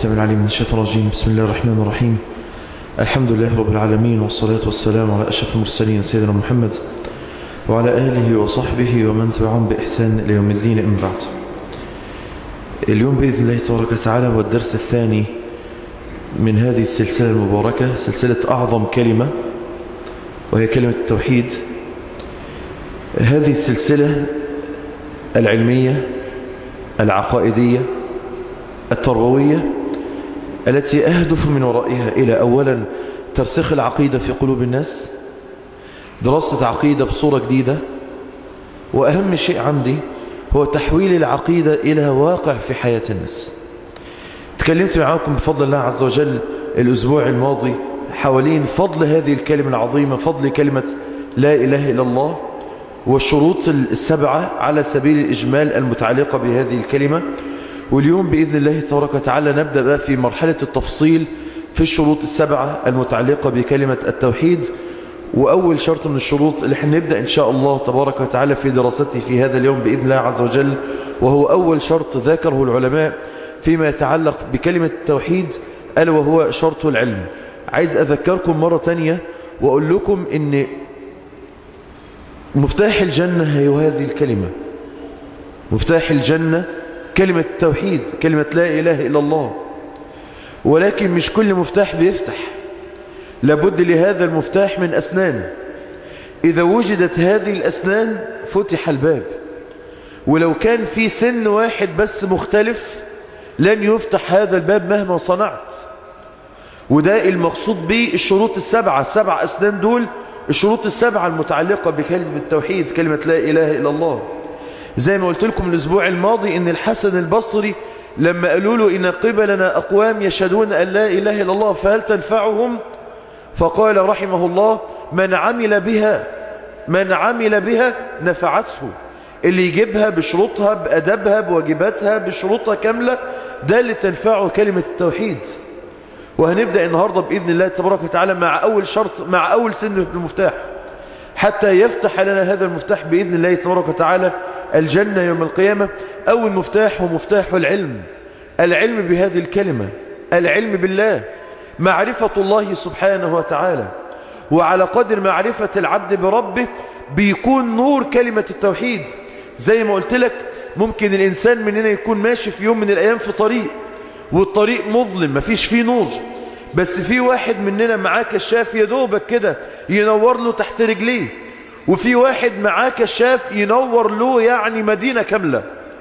السلام العليم من الشيطان الرجيم بسم الله الرحمن الرحيم الحمد لله رب العالمين والصلاة والسلام على أشرف المرسلين سيدنا محمد وعلى آله وصحبه ومن تبعهم بإحسان إلى يوم الدين أم بعد اليوم بإذن الله تبارك وتعالى هو الدرس الثاني من هذه السلسلة المباركة سلسلة أعظم كلمة وهي كلمة التوحيد هذه السلسلة العلمية العقائدية التربوية التي أهدف من ورائها إلى أولا ترسيخ العقيدة في قلوب الناس دراسة عقيدة بصورة جديدة وأهم شيء عندي هو تحويل العقيدة إلى واقع في حياة الناس تكلمت معاكم بفضل الله عز وجل الأسبوع الماضي حوالين فضل هذه الكلمة العظيمة فضل كلمة لا إله إلا الله والشروط السبعة على سبيل الإجمال المتعلقة بهذه الكلمة واليوم بإذن الله تبارك وتعالى نبدأ بقى في مرحلة التفصيل في الشروط السبعة المتعلقة بكلمة التوحيد وأول شرط من الشروط اللي هنبدأ إن شاء الله تبارك وتعالى في دراسته في هذا اليوم بإذن الله عز وجل وهو أول شرط ذكره العلماء فيما يتعلق بكلمة التوحيد ألا وهو شرط العلم عايز أذكركم مرة تانية وأقول لكم إن مفتاح الجنة هي هذه الكلمة مفتاح الجنة كلمة التوحيد كلمة لا إله إلا الله ولكن مش كل مفتاح بيفتح لابد لهذا المفتاح من أسنان إذا وجدت هذه الأسنان فتح الباب ولو كان في سن واحد بس مختلف لن يفتح هذا الباب مهما صنعت وده المقصود به الشروط السبعة السبع أسنان دول الشروط السبعة المتعلقة بكلمة التوحيد كلمة لا إله إلا الله زي ما قلت لكم الأسبوع الماضي إن الحسن البصري لما قالوا له إن قبلنا أقوام يشهدون أن لا إله إلا الله فهل تنفعهم فقال رحمه الله من عمل بها من عمل بها نفعته اللي يجيبها بشروطها بأدبها بواجباتها بشروطها كاملة ده اللي تنفعه كلمة التوحيد وهنبدأ النهاردة بإذن الله تبارك وتعالى مع أول شرط مع أول سن في المفتاح حتى يفتح لنا هذا المفتاح بإذن الله تبارك وتعالى الجنة يوم القيامة أول مفتاح هو مفتاح العلم العلم بهذه الكلمة العلم بالله معرفة الله سبحانه وتعالى وعلى قدر معرفة العبد بربه بيكون نور كلمة التوحيد زي ما قلت لك ممكن الإنسان مننا يكون ماشي في يوم من الأيام في طريق والطريق مظلم مفيش فيه نور بس في واحد مننا معاه كشاف يدوبك كده ينور له تحت رجليه وفي واحد معاه كشاف ينور له يعني مدينة كاملة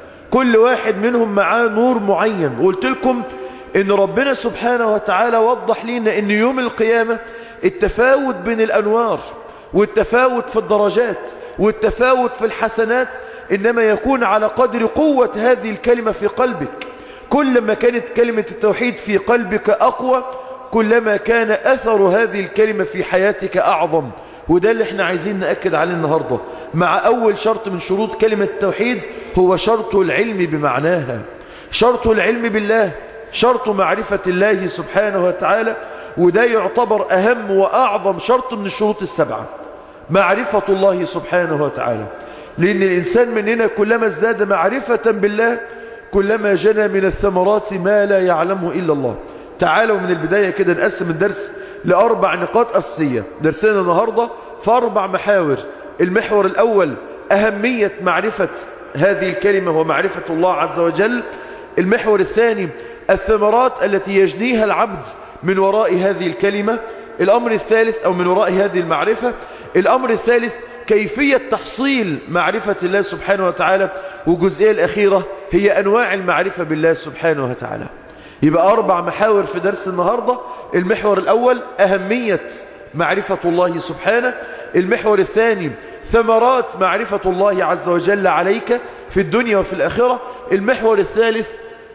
كل واحد منهم معاه نور معين وقلت لكم ان ربنا سبحانه وتعالى وضح لنا ان يوم القيامة التفاوت بين الانوار والتفاوت في الدرجات والتفاوت في الحسنات انما يكون على قدر قوة هذه الكلمة في قلبك كلما كانت كلمة التوحيد في قلبك اقوى كلما كان اثر هذه الكلمة في حياتك اعظم وده اللي احنا عايزين نأكد عليه النهاردة مع اول شرط من شروط كلمة التوحيد هو شرط العلم بمعناها شرط العلم بالله شرط معرفة الله سبحانه وتعالى وده يعتبر اهم واعظم شرط من الشروط السبعة معرفة الله سبحانه وتعالى لان الانسان مننا كلما ازداد معرفة بالله كلما جنى من الثمرات ما لا يعلمه الا الله تعالوا من البداية كده نقسم الدرس لأربع نقاط أساسية درسنا النهاردة في أربع محاور المحور الأول أهمية معرفة هذه الكلمة ومعرفة الله عز وجل المحور الثاني الثمرات التي يجنيها العبد من وراء هذه الكلمة الأمر الثالث أو من وراء هذه المعرفة الأمر الثالث كيفية تحصيل معرفة الله سبحانه وتعالى والجزئية الأخيرة هي أنواع المعرفة بالله سبحانه وتعالى يبقى أربع محاور في درس النهاردة المحور الأول أهمية معرفة الله سبحانه المحور الثاني ثمرات معرفة الله عز وجل عليك في الدنيا وفي الآخرة المحور الثالث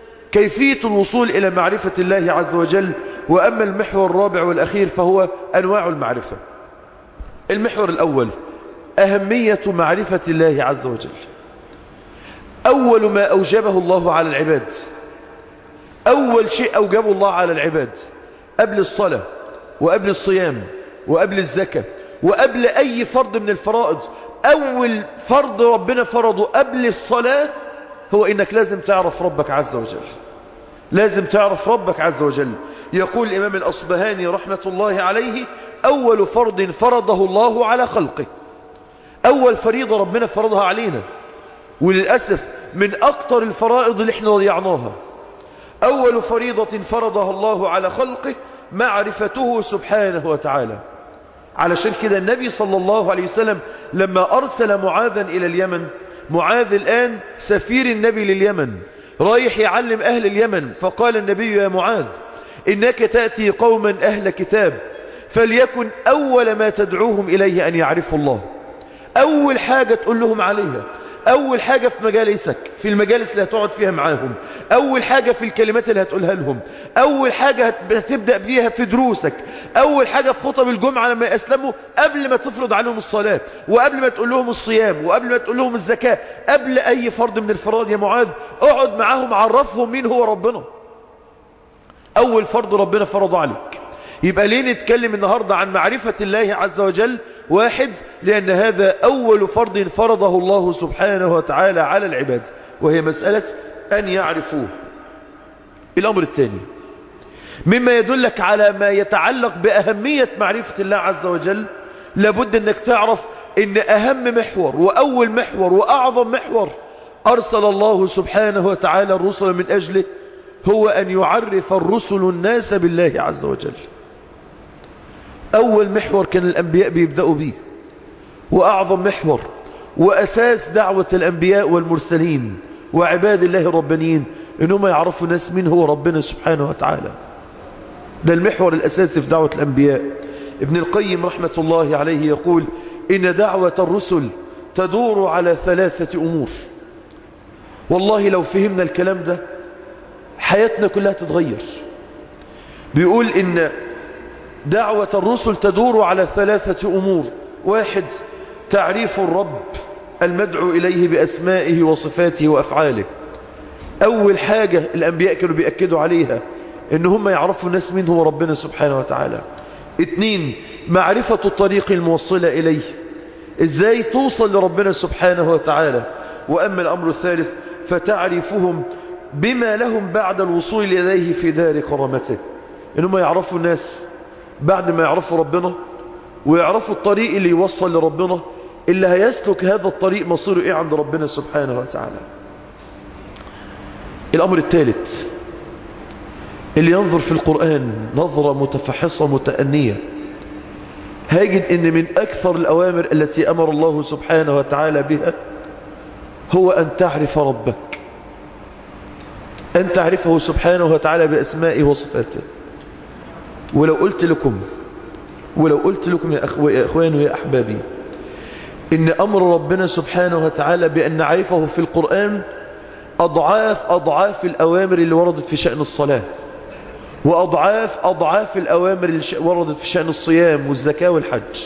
كيفية الوصول إلى معرفة الله عز وجل وأما المحور الرابع والأخير فهو أنواع المعرفة المحور الأول أهمية معرفة الله عز وجل أول ما أوجبه الله على العباد أول شيء أوجبه الله على العباد قبل الصلاة وقبل الصيام وقبل الزكاة وقبل أي فرض من الفرائض أول فرض ربنا فرضه قبل الصلاة هو إنك لازم تعرف ربك عز وجل لازم تعرف ربك عز وجل يقول الإمام الأصبهاني رحمة الله عليه أول فرض فرضه الله على خلقه أول فريضة ربنا فرضها علينا وللأسف من أكتر الفرائض اللي احنا ضيعناها أول فريضة فرضها الله على خلقه معرفته سبحانه وتعالى علشان كده النبي صلى الله عليه وسلم لما أرسل معاذا إلى اليمن معاذ الآن سفير النبي لليمن رايح يعلم أهل اليمن فقال النبي يا معاذ إنك تأتي قوما أهل كتاب فليكن أول ما تدعوهم إليه أن يعرفوا الله أول حاجة تقول لهم عليها أول حاجة في مجالسك في المجالس اللي هتقعد فيها معاهم أول حاجة في الكلمات اللي هتقولها لهم أول حاجة هتبدأ بيها في دروسك أول حاجة في خطب الجمعة لما يسلموا قبل ما تفرض عليهم الصلاة وقبل ما تقول لهم الصيام وقبل ما تقول لهم الزكاة قبل أي فرض من الفرائض يا معاذ اقعد معاهم عرفهم مين هو ربنا أول فرض ربنا فرضه عليك يبقى ليه نتكلم النهاردة عن معرفة الله عز وجل واحد لأن هذا أول فرض فرضه الله سبحانه وتعالى على العباد وهي مسألة أن يعرفوه الأمر الثاني مما يدلك على ما يتعلق بأهمية معرفة الله عز وجل لابد أنك تعرف أن أهم محور وأول محور وأعظم محور أرسل الله سبحانه وتعالى الرسل من أجله هو أن يعرف الرسل الناس بالله عز وجل أول محور كان الأنبياء بيبدأوا به وأعظم محور وأساس دعوة الأنبياء والمرسلين وعباد الله الربانيين إنهم يعرفوا ناس من هو ربنا سبحانه وتعالى ده المحور الأساسي في دعوة الأنبياء ابن القيم رحمة الله عليه يقول إن دعوة الرسل تدور على ثلاثة أمور والله لو فهمنا الكلام ده حياتنا كلها تتغير بيقول إن دعوة الرسل تدور على ثلاثة أمور واحد تعريف الرب المدعو إليه بأسمائه وصفاته وأفعاله أول حاجة الأنبياء كانوا بيأكدوا عليها إن هم يعرفوا الناس من هو ربنا سبحانه وتعالى اثنين معرفة الطريق الموصلة إليه إزاي توصل لربنا سبحانه وتعالى وأما الأمر الثالث فتعرفهم بما لهم بعد الوصول إليه في دار كرامته إنهم يعرفوا الناس بعد ما يعرفوا ربنا ويعرفوا الطريق اللي يوصل لربنا اللي هيسلك هذا الطريق مصيره ايه عند ربنا سبحانه وتعالى الامر الثالث اللي ينظر في القرآن نظرة متفحصة متأنية هيجد ان من اكثر الاوامر التي امر الله سبحانه وتعالى بها هو ان تعرف ربك ان تعرفه سبحانه وتعالى باسمائه وصفاته ولو قلت لكم ولو قلت لكم يا, أخو يا أخوان ويا أحبابي إن أمر ربنا سبحانه وتعالى بأن نعرفه في القرآن أضعاف أضعاف الأوامر اللي وردت في شأن الصلاة وأضعاف أضعاف الأوامر اللي وردت في شأن الصيام والزكاة والحج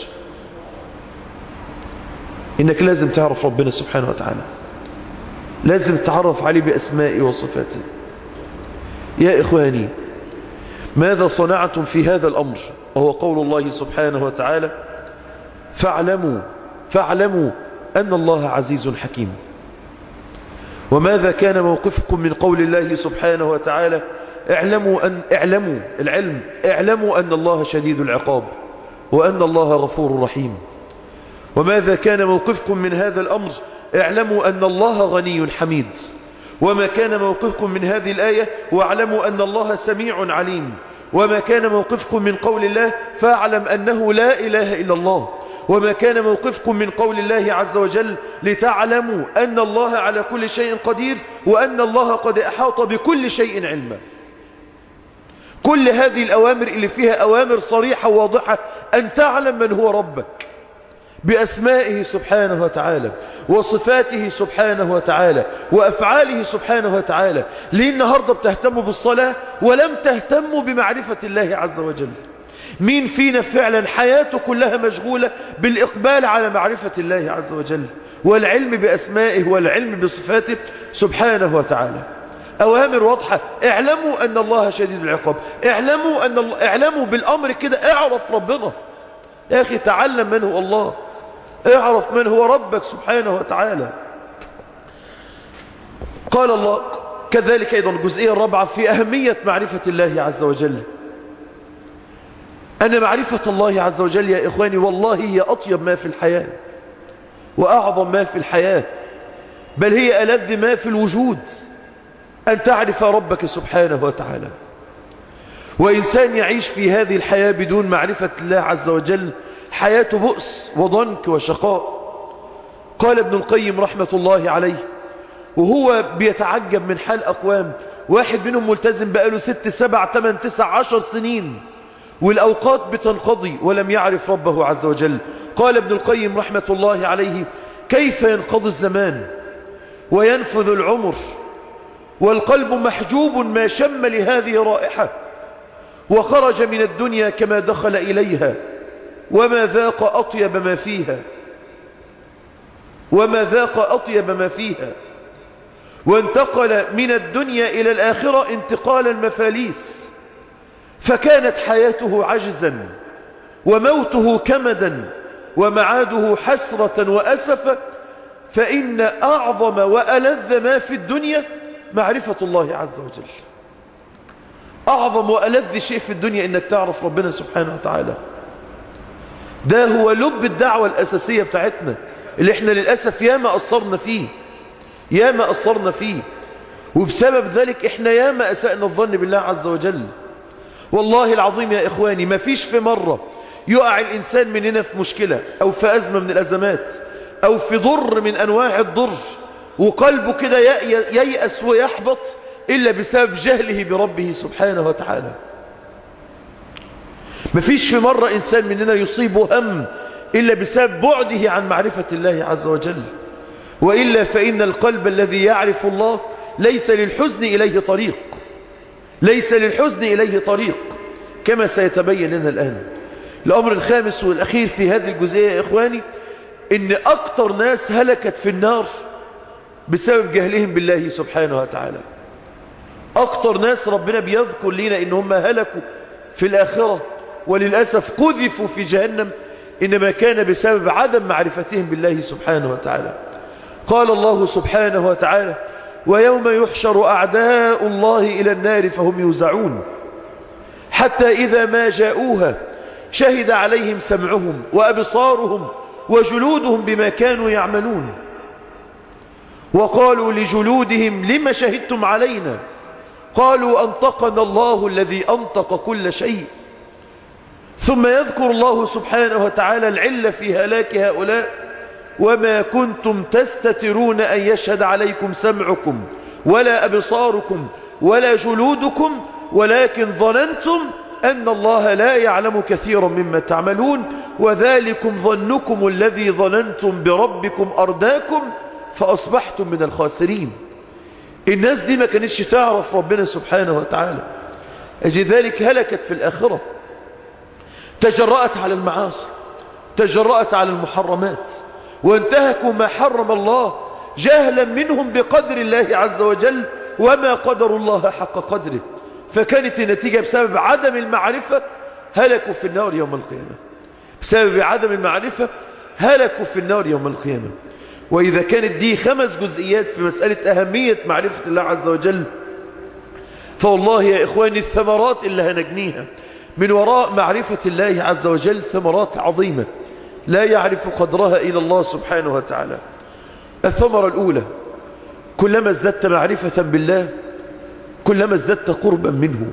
إنك لازم تعرف ربنا سبحانه وتعالى لازم تعرف عليه بأسمائه وصفاته يا إخواني ماذا صنعتم في هذا الأمر وهو قول الله سبحانه وتعالى فاعلموا فاعلموا أن الله عزيز حكيم وماذا كان موقفكم من قول الله سبحانه وتعالى اعلموا أن اعلموا العلم اعلموا أن الله شديد العقاب وأن الله غفور رحيم وماذا كان موقفكم من هذا الأمر اعلموا أن الله غني حميد وما كان موقفكم من هذه الآية واعلموا أن الله سميع عليم وما كان موقفكم من قول الله فاعلم أنه لا إله إلا الله وما كان موقفكم من قول الله عز وجل لتعلموا أن الله على كل شيء قدير وأن الله قد أحاط بكل شيء علما كل هذه الأوامر اللي فيها أوامر صريحة واضحة أن تعلم من هو ربك بأسمائه سبحانه وتعالى وصفاته سبحانه وتعالى وأفعاله سبحانه وتعالى ليه النهاردة بتهتموا بالصلاة ولم تهتموا بمعرفة الله عز وجل مين فينا فعلا حياته كلها مشغولة بالإقبال على معرفة الله عز وجل والعلم بأسمائه والعلم بصفاته سبحانه وتعالى أوامر واضحة اعلموا أن الله شديد العقاب اعلموا, أن الله اعلموا بالأمر كده اعرف ربنا يا أخي تعلم من هو الله اعرف من هو ربك سبحانه وتعالى قال الله كذلك أيضا الجزئية الرابعة في أهمية معرفة الله عز وجل أن معرفة الله عز وجل يا إخواني والله هي أطيب ما في الحياة وأعظم ما في الحياة بل هي ألذ ما في الوجود أن تعرف ربك سبحانه وتعالى وإنسان يعيش في هذه الحياة بدون معرفة الله عز وجل حياة بؤس وضنك وشقاء قال ابن القيم رحمة الله عليه وهو بيتعجب من حال أقوام واحد منهم ملتزم بقاله ست سبع تمن تسع عشر سنين والأوقات بتنقضي ولم يعرف ربه عز وجل قال ابن القيم رحمة الله عليه كيف ينقضي الزمان وينفذ العمر والقلب محجوب ما شم لهذه رائحة وخرج من الدنيا كما دخل إليها وما ذاق أطيب ما فيها وما ذاق أطيب ما فيها وانتقل من الدنيا إلى الآخرة انتقال المفاليس فكانت حياته عجزا وموته كمدا ومعاده حسرة وأسفا فإن أعظم وألذ ما في الدنيا معرفة الله عز وجل أعظم وألذ شيء في الدنيا إنك تعرف ربنا سبحانه وتعالى ده هو لب الدعوة الأساسية بتاعتنا اللي احنا للأسف ياما قصرنا فيه ياما قصرنا فيه وبسبب ذلك احنا ياما أسأنا الظن بالله عز وجل والله العظيم يا إخواني ما فيش في مرة يقع الإنسان مننا في مشكلة أو في أزمة من الأزمات أو في ضر من أنواع الضر وقلبه كده ييأس ويحبط إلا بسبب جهله بربه سبحانه وتعالى مفيش في مرة إنسان مننا يصيبه هم إلا بسبب بعده عن معرفة الله عز وجل وإلا فإن القلب الذي يعرف الله ليس للحزن إليه طريق ليس للحزن إليه طريق كما سيتبين لنا الآن الأمر الخامس والأخير في هذه الجزئية يا إخواني إن أكتر ناس هلكت في النار بسبب جهلهم بالله سبحانه وتعالى أكتر ناس ربنا بيذكر لنا إن هم هلكوا في الآخرة وللأسف قذفوا في جهنم إنما كان بسبب عدم معرفتهم بالله سبحانه وتعالى قال الله سبحانه وتعالى ويوم يحشر أعداء الله إلى النار فهم يوزعون حتى إذا ما جاءوها شهد عليهم سمعهم وأبصارهم وجلودهم بما كانوا يعملون وقالوا لجلودهم لما شهدتم علينا قالوا أنطقنا الله الذي أنطق كل شيء ثم يذكر الله سبحانه وتعالى العلة في هلاك هؤلاء وما كنتم تستترون أن يشهد عليكم سمعكم ولا أبصاركم ولا جلودكم ولكن ظننتم أن الله لا يعلم كثيرا مما تعملون وذلكم ظنكم الذي ظننتم بربكم أرداكم فأصبحتم من الخاسرين الناس دي ما كانتش تعرف ربنا سبحانه وتعالى أجي ذلك هلكت في الآخرة تجرأت على المعاصي تجرأت على المحرمات وانتهكوا ما حرم الله جهلا منهم بقدر الله عز وجل وما قدر الله حق قدره فكانت النتيجة بسبب عدم المعرفة هلكوا في النار يوم القيامة بسبب عدم المعرفة هلكوا في النار يوم القيامة وإذا كانت دي خمس جزئيات في مسألة أهمية معرفة الله عز وجل فوالله يا إخواني الثمرات اللي هنجنيها من وراء معرفة الله عز وجل ثمرات عظيمة لا يعرف قدرها إلى الله سبحانه وتعالى الثمرة الأولى كلما ازددت معرفة بالله كلما ازددت قربا منه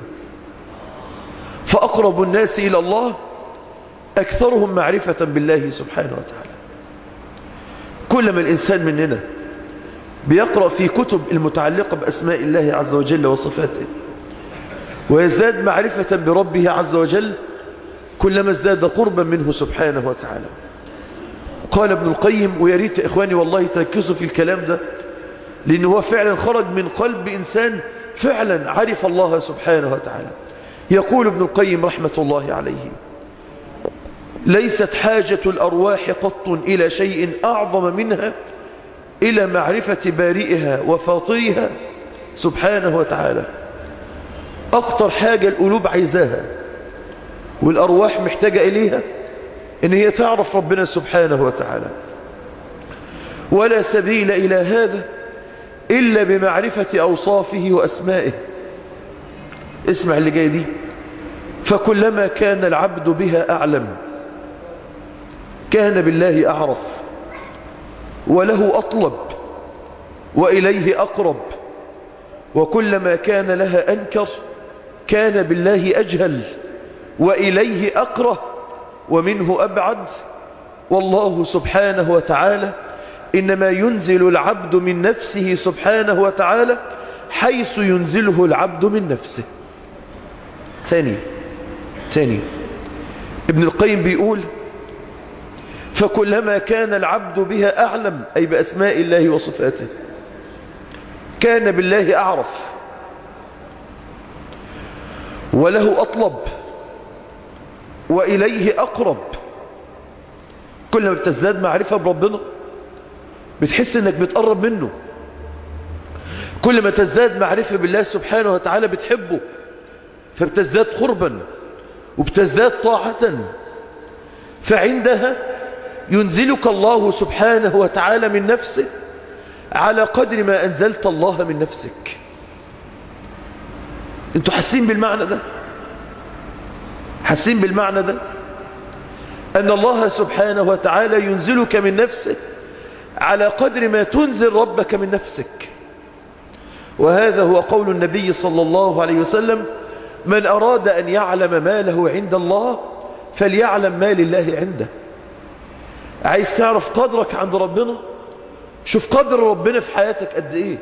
فأقرب الناس إلى الله أكثرهم معرفة بالله سبحانه وتعالى كلما الإنسان مننا بيقرأ في كتب المتعلقة بأسماء الله عز وجل وصفاته ويزداد معرفة بربه عز وجل كلما ازداد قربا منه سبحانه وتعالى قال ابن القيم ويريت يا إخواني والله تركزوا في الكلام ده لأنه هو فعلا خرج من قلب إنسان فعلا عرف الله سبحانه وتعالى يقول ابن القيم رحمة الله عليه ليست حاجة الأرواح قط إلى شيء أعظم منها إلى معرفة بارئها وفاطرها سبحانه وتعالى أكتر حاجة القلوب عايزاها والأرواح محتاجة إليها إن هي تعرف ربنا سبحانه وتعالى ولا سبيل إلى هذا إلا بمعرفة أوصافه وأسمائه اسمع اللي جاي دي فكلما كان العبد بها أعلم كان بالله أعرف وله أطلب وإليه أقرب وكلما كان لها أنكر كان بالله أجهل وإليه أقره ومنه أبعد والله سبحانه وتعالى إنما ينزل العبد من نفسه سبحانه وتعالى حيث ينزله العبد من نفسه ثاني ثاني ابن القيم بيقول فكلما كان العبد بها أعلم أي بأسماء الله وصفاته كان بالله أعرف وله أطلب وإليه أقرب كل ما بتزداد معرفة بربنا بتحس انك بتقرب منه كل ما تزداد معرفة بالله سبحانه وتعالى بتحبه فبتزداد قربا وبتزداد طاعة فعندها ينزلك الله سبحانه وتعالى من نفسه على قدر ما أنزلت الله من نفسك انتوا حاسين بالمعنى ده حاسين بالمعنى ده أن الله سبحانه وتعالى ينزلك من نفسه على قدر ما تنزل ربك من نفسك وهذا هو قول النبي صلى الله عليه وسلم من أراد أن يعلم ما له عند الله فليعلم ما لله عنده عايز تعرف قدرك عند ربنا شوف قدر ربنا في حياتك قد ايه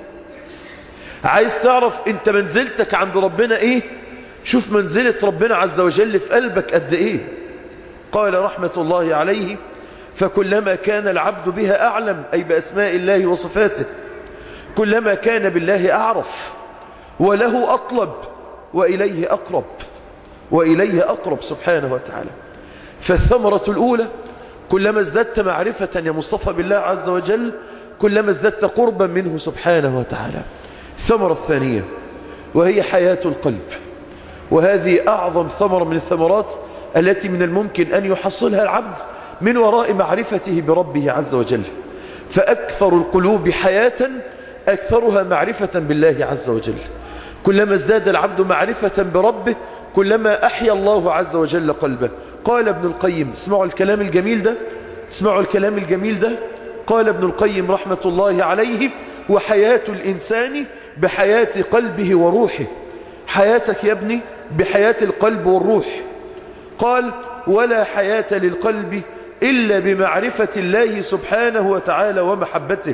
عايز تعرف انت منزلتك عند ربنا ايه شوف منزلة ربنا عز وجل في قلبك قد ايه قال رحمة الله عليه فكلما كان العبد بها أعلم أي بأسماء الله وصفاته كلما كان بالله أعرف وله أطلب وإليه أقرب وإليه أقرب سبحانه وتعالى فالثمرة الأولى كلما ازددت معرفة يا مصطفى بالله عز وجل كلما ازددت قربا منه سبحانه وتعالى الثمرة الثانية وهي حياة القلب وهذه أعظم ثمرة من الثمرات التي من الممكن أن يحصلها العبد من وراء معرفته بربه عز وجل فأكثر القلوب حياة أكثرها معرفة بالله عز وجل كلما ازداد العبد معرفة بربه كلما أحيا الله عز وجل قلبه قال ابن القيم اسمعوا الكلام الجميل ده اسمعوا الكلام الجميل ده قال ابن القيم رحمة الله عليه وحياة الإنسان بحياة قلبه وروحه حياتك يا ابني بحياة القلب والروح قال ولا حياة للقلب إلا بمعرفة الله سبحانه وتعالى ومحبته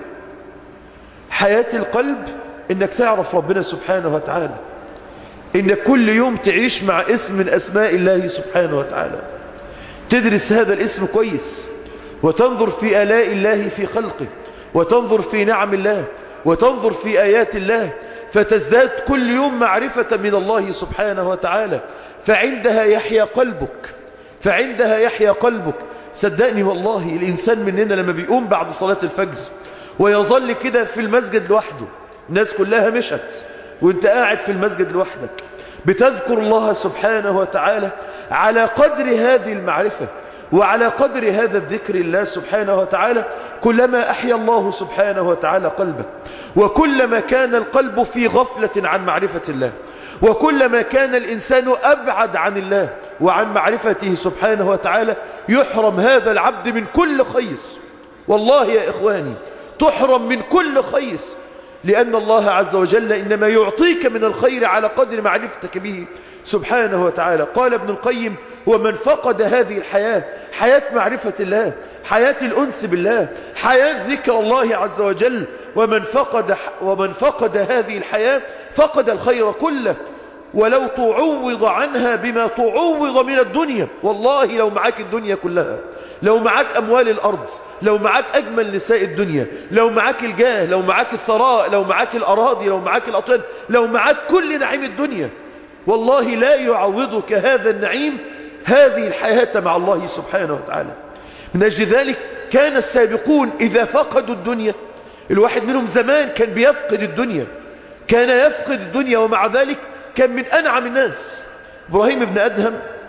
حياة القلب إنك تعرف ربنا سبحانه وتعالى إنك كل يوم تعيش مع اسم من أسماء الله سبحانه وتعالى تدرس هذا الاسم كويس وتنظر في آلاء الله في خلقه وتنظر في نعم الله وتنظر في آيات الله فتزداد كل يوم معرفة من الله سبحانه وتعالى فعندها يحيا قلبك فعندها يحيا قلبك صدقني والله الإنسان مننا لما بيقوم بعد صلاة الفجر ويظل كده في المسجد لوحده الناس كلها مشت وانت قاعد في المسجد لوحدك بتذكر الله سبحانه وتعالى على قدر هذه المعرفة وعلى قدر هذا الذكر الله سبحانه وتعالى كلما أحيا الله سبحانه وتعالى قلبك وكلما كان القلب في غفلة عن معرفة الله وكلما كان الإنسان أبعد عن الله وعن معرفته سبحانه وتعالى يحرم هذا العبد من كل خير والله يا إخواني تحرم من كل خير لأن الله عز وجل إنما يعطيك من الخير على قدر معرفتك به سبحانه وتعالى قال ابن القيم ومن فقد هذه الحياة حياة معرفة الله حياة الأنس بالله حياة ذكر الله عز وجل ومن فقد, ومن فقد هذه الحياة فقد الخير كله ولو تعوض عنها بما تعوض من الدنيا والله لو معاك الدنيا كلها لو معاك أموال الأرض لو معاك أجمل نساء الدنيا لو معاك الجاه لو معاك الثراء لو معاك الأراضي لو معاك الأطيان لو معاك كل نعيم الدنيا والله لا يعوضك هذا النعيم هذه الحياة مع الله سبحانه وتعالى من أجل ذلك كان السابقون إذا فقدوا الدنيا الواحد منهم زمان كان بيفقد الدنيا كان يفقد الدنيا ومع ذلك كان من أنعم الناس إبراهيم بن أدهم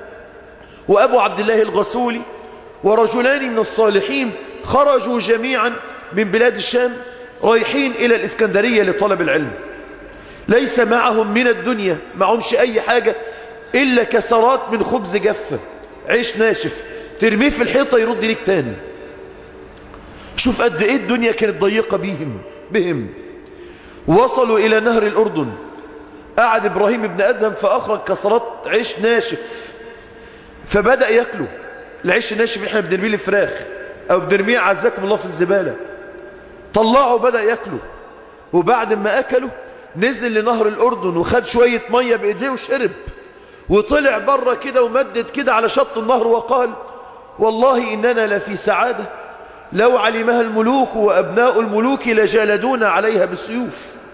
وأبو عبد الله الغسولي ورجلان من الصالحين خرجوا جميعا من بلاد الشام رايحين إلى الإسكندرية لطلب العلم ليس معهم من الدنيا معهمش أي حاجة إلا كسرات من خبز جافة عيش ناشف ترميه في الحيطة يرد ليك تاني شوف قد إيه الدنيا كانت ضيقة بهم بهم وصلوا إلى نهر الأردن قعد إبراهيم بن أدهم فأخرج كسرات عيش ناشف فبدأ يأكله العيش الناشف احنا بنرميه للفراخ أو بنرميه عزكم الله في الزبالة طلعه بدأ يأكله وبعد ما أكله نزل لنهر الأردن وخد شوية مية بإيديه وشرب وطلع بره كده ومدد كده على شط النهر وقال والله إننا لفي سعادة لو علمها الملوك وأبناء الملوك لجالدونا عليها بالسيوف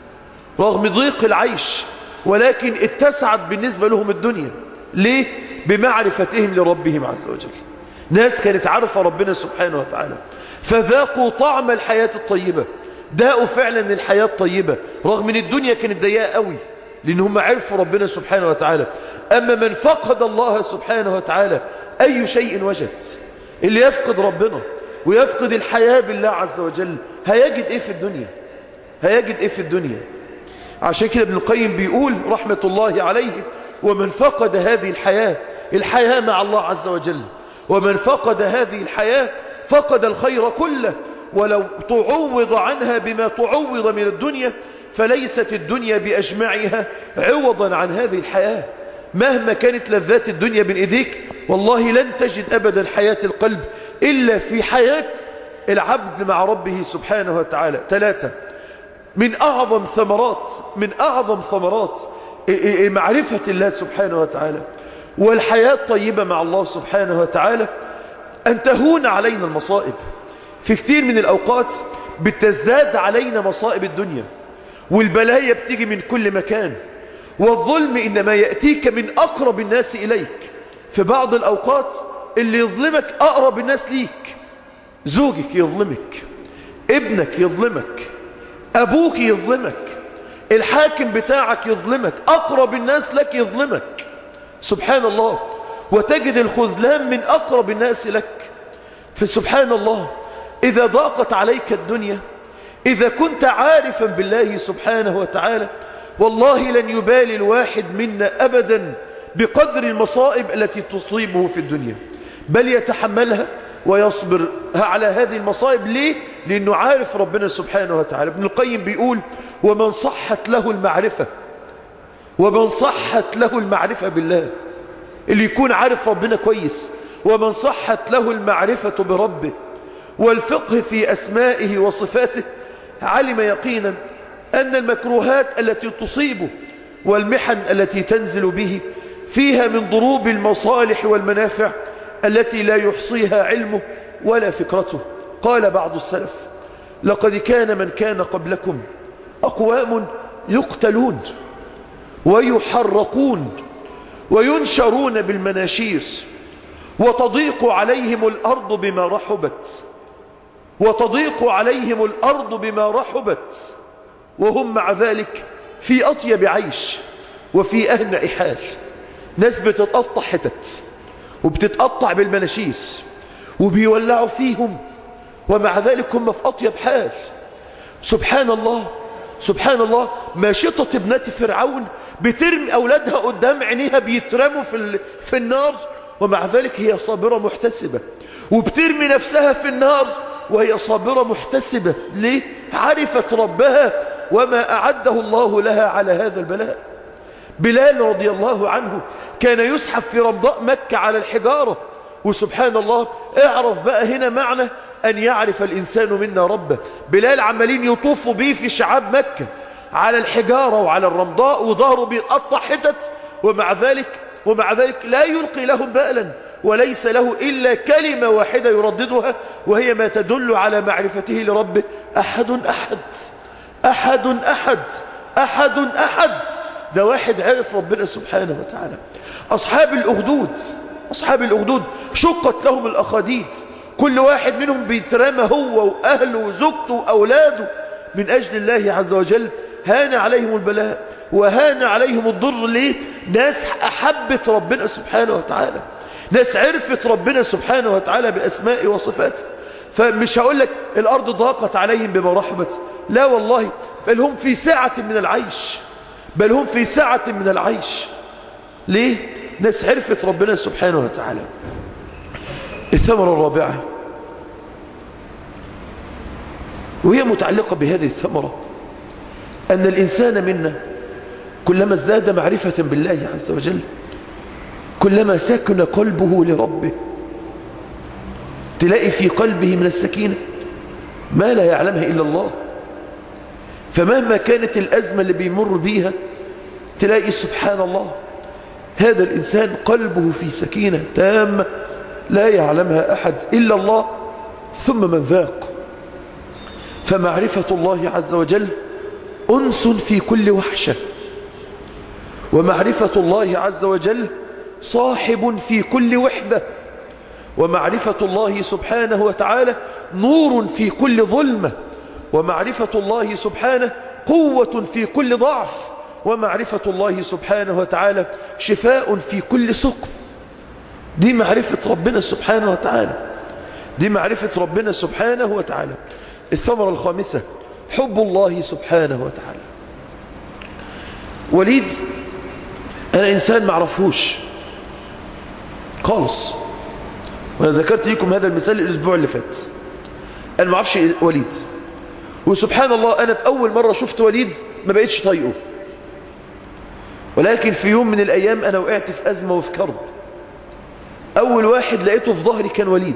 رغم ضيق العيش ولكن اتسعت بالنسبة لهم الدنيا ليه؟ بمعرفتهم لربهم عز وجل ناس كانت عارفة ربنا سبحانه وتعالى فذاقوا طعم الحياة الطيبة داقوا فعلا الحياة الطيبة رغم ان الدنيا كانت ضيقة قوي لان هم عرفوا ربنا سبحانه وتعالى اما من فقد الله سبحانه وتعالى اي شيء وجد اللي يفقد ربنا ويفقد الحياة بالله عز وجل هيجد ايه في الدنيا هيجد ايه في الدنيا عشان كده ابن القيم بيقول رحمة الله عليه ومن فقد هذه الحياة الحياة مع الله عز وجل ومن فقد هذه الحياة فقد الخير كله ولو تعوض عنها بما تعوض من الدنيا فليست الدنيا بأجمعها عوضا عن هذه الحياة مهما كانت لذات الدنيا بين ايديك والله لن تجد أبدا حياة القلب إلا في حياة العبد مع ربه سبحانه وتعالى ثلاثة من أعظم ثمرات من أعظم ثمرات معرفة الله سبحانه وتعالى والحياة طيبة مع الله سبحانه وتعالى أن تهون علينا المصائب في كثير من الأوقات بتزداد علينا مصائب الدنيا والبلايا بتيجي من كل مكان والظلم إنما يأتيك من أقرب الناس إليك في بعض الأوقات اللي يظلمك أقرب الناس ليك زوجك يظلمك ابنك يظلمك أبوك يظلمك الحاكم بتاعك يظلمك أقرب الناس لك يظلمك سبحان الله وتجد الخذلان من أقرب الناس لك فسبحان الله إذا ضاقت عليك الدنيا إذا كنت عارفا بالله سبحانه وتعالى والله لن يبالي الواحد منا أبدا بقدر المصائب التي تصيبه في الدنيا بل يتحملها ويصبر على هذه المصائب ليه؟ لأنه عارف ربنا سبحانه وتعالى ابن القيم بيقول ومن صحت له المعرفة ومن صحت له المعرفة بالله اللي يكون عارف ربنا كويس ومن صحت له المعرفة بربه والفقه في أسمائه وصفاته علم يقينا أن المكروهات التي تصيبه والمحن التي تنزل به فيها من ضروب المصالح والمنافع التي لا يحصيها علمه ولا فكرته قال بعض السلف لقد كان من كان قبلكم أقوام يقتلون ويحرقون وينشرون بالمناشير وتضيق عليهم الأرض بما رحبت وتضيق عليهم الأرض بما رحبت وهم مع ذلك في أطيب عيش وفي أهنأ حال ناس بتتقطع حتت وبتتقطع بالمناشيس وبيولعوا فيهم ومع ذلك هم في أطيب حال سبحان الله سبحان الله ماشطة ابنة فرعون بترمي أولادها قدام عينيها بيترموا في, في النار ومع ذلك هي صابرة محتسبة وبترمي نفسها في النار وهي صابرة محتسبة ليه؟ عرفت ربها وما أعده الله لها على هذا البلاء بلال رضي الله عنه كان يسحب في رمضاء مكة على الحجارة وسبحان الله اعرف بقى هنا معنى أن يعرف الإنسان منا ربه بلال عمالين يطوفوا به في شعاب مكة على الحجارة وعلى الرمضاء وظهره بيتقطع حتت ومع ذلك ومع ذلك لا يلقي لهم بالا وليس له إلا كلمة واحدة يرددها وهي ما تدل على معرفته لربه أحد أحد أحد أحد أحد أحد ده واحد عرف ربنا سبحانه وتعالى أصحاب الأخدود أصحاب الأخدود شقت لهم الأخاديد كل واحد منهم بيترمى هو وأهله وزوجته وأولاده من أجل الله عز وجل هان عليهم البلاء وهان عليهم الضر ليه ناس أحبت ربنا سبحانه وتعالى ناس عرفت ربنا سبحانه وتعالى بأسمائه وصفاته فمش هقول لك الأرض ضاقت عليهم بما رحبت لا والله بل هم في ساعة من العيش بل هم في ساعة من العيش ليه ناس عرفت ربنا سبحانه وتعالى الثمرة الرابعة وهي متعلقة بهذه الثمرة أن الإنسان منا كلما ازداد معرفة بالله عز وجل كلما سكن قلبه لربه تلاقي في قلبه من السكينة ما لا يعلمها إلا الله فمهما كانت الأزمة اللي بيمر بيها تلاقي سبحان الله هذا الإنسان قلبه في سكينة تامة لا يعلمها أحد إلا الله ثم من ذاق فمعرفة الله عز وجل أنس في كل وحشة ومعرفة الله عز وجل صاحب في كل وحدة ومعرفة الله سبحانه وتعالى نور في كل ظلمة ومعرفة الله سبحانه قوة في كل ضعف ومعرفة الله سبحانه وتعالى شفاء في كل سقم دي معرفة ربنا سبحانه وتعالى دي معرفة ربنا سبحانه وتعالى الثمرة الخامسة حب الله سبحانه وتعالى وليد أنا إنسان معرفوش خالص وأنا ذكرت لكم هذا المثال الأسبوع اللي فات أنا ما اعرفش وليد وسبحان الله أنا في أول مرة شفت وليد ما بقيتش طايقه ولكن في يوم من الأيام أنا وقعت في أزمة وفي كرب أول واحد لقيته في ظهري كان وليد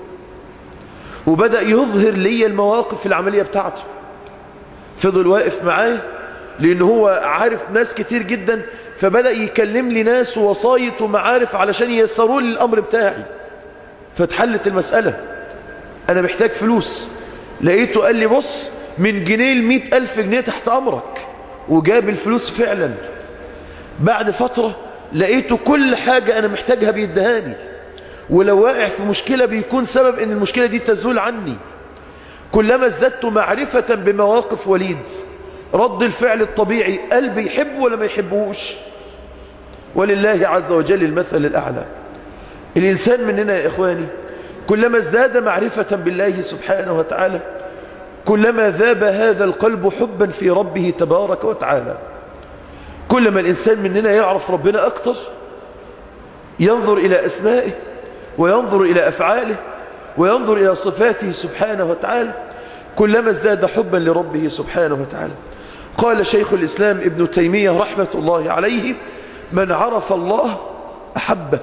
وبدأ يظهر لي المواقف في العملية بتاعته فضل واقف معايا لأن هو عارف ناس كتير جدا فبدأ يكلم لي ناس ووسايط ومعارف علشان ييسروا لي الأمر بتاعي فاتحلت المسألة أنا محتاج فلوس لقيته قال لي بص من جنيه لمئة ألف جنيه تحت أمرك وجاب الفلوس فعلا بعد فترة لقيته كل حاجة أنا محتاجها بيدهاني ولو واقع في مشكلة بيكون سبب ان المشكلة دي تزول عني كلما ازددت معرفة بمواقف وليد رد الفعل الطبيعي قلبي يحبه ولا ما يحبهوش ولله عز وجل المثل الأعلى الإنسان مننا يا إخواني كلما ازداد معرفة بالله سبحانه وتعالى كلما ذاب هذا القلب حبا في ربه تبارك وتعالى كلما الإنسان مننا يعرف ربنا أكثر ينظر إلى أسمائه وينظر إلى أفعاله وينظر إلى صفاته سبحانه وتعالى كلما ازداد حبا لربه سبحانه وتعالى قال شيخ الإسلام ابن تيمية رحمة الله عليه من عرف الله أحبه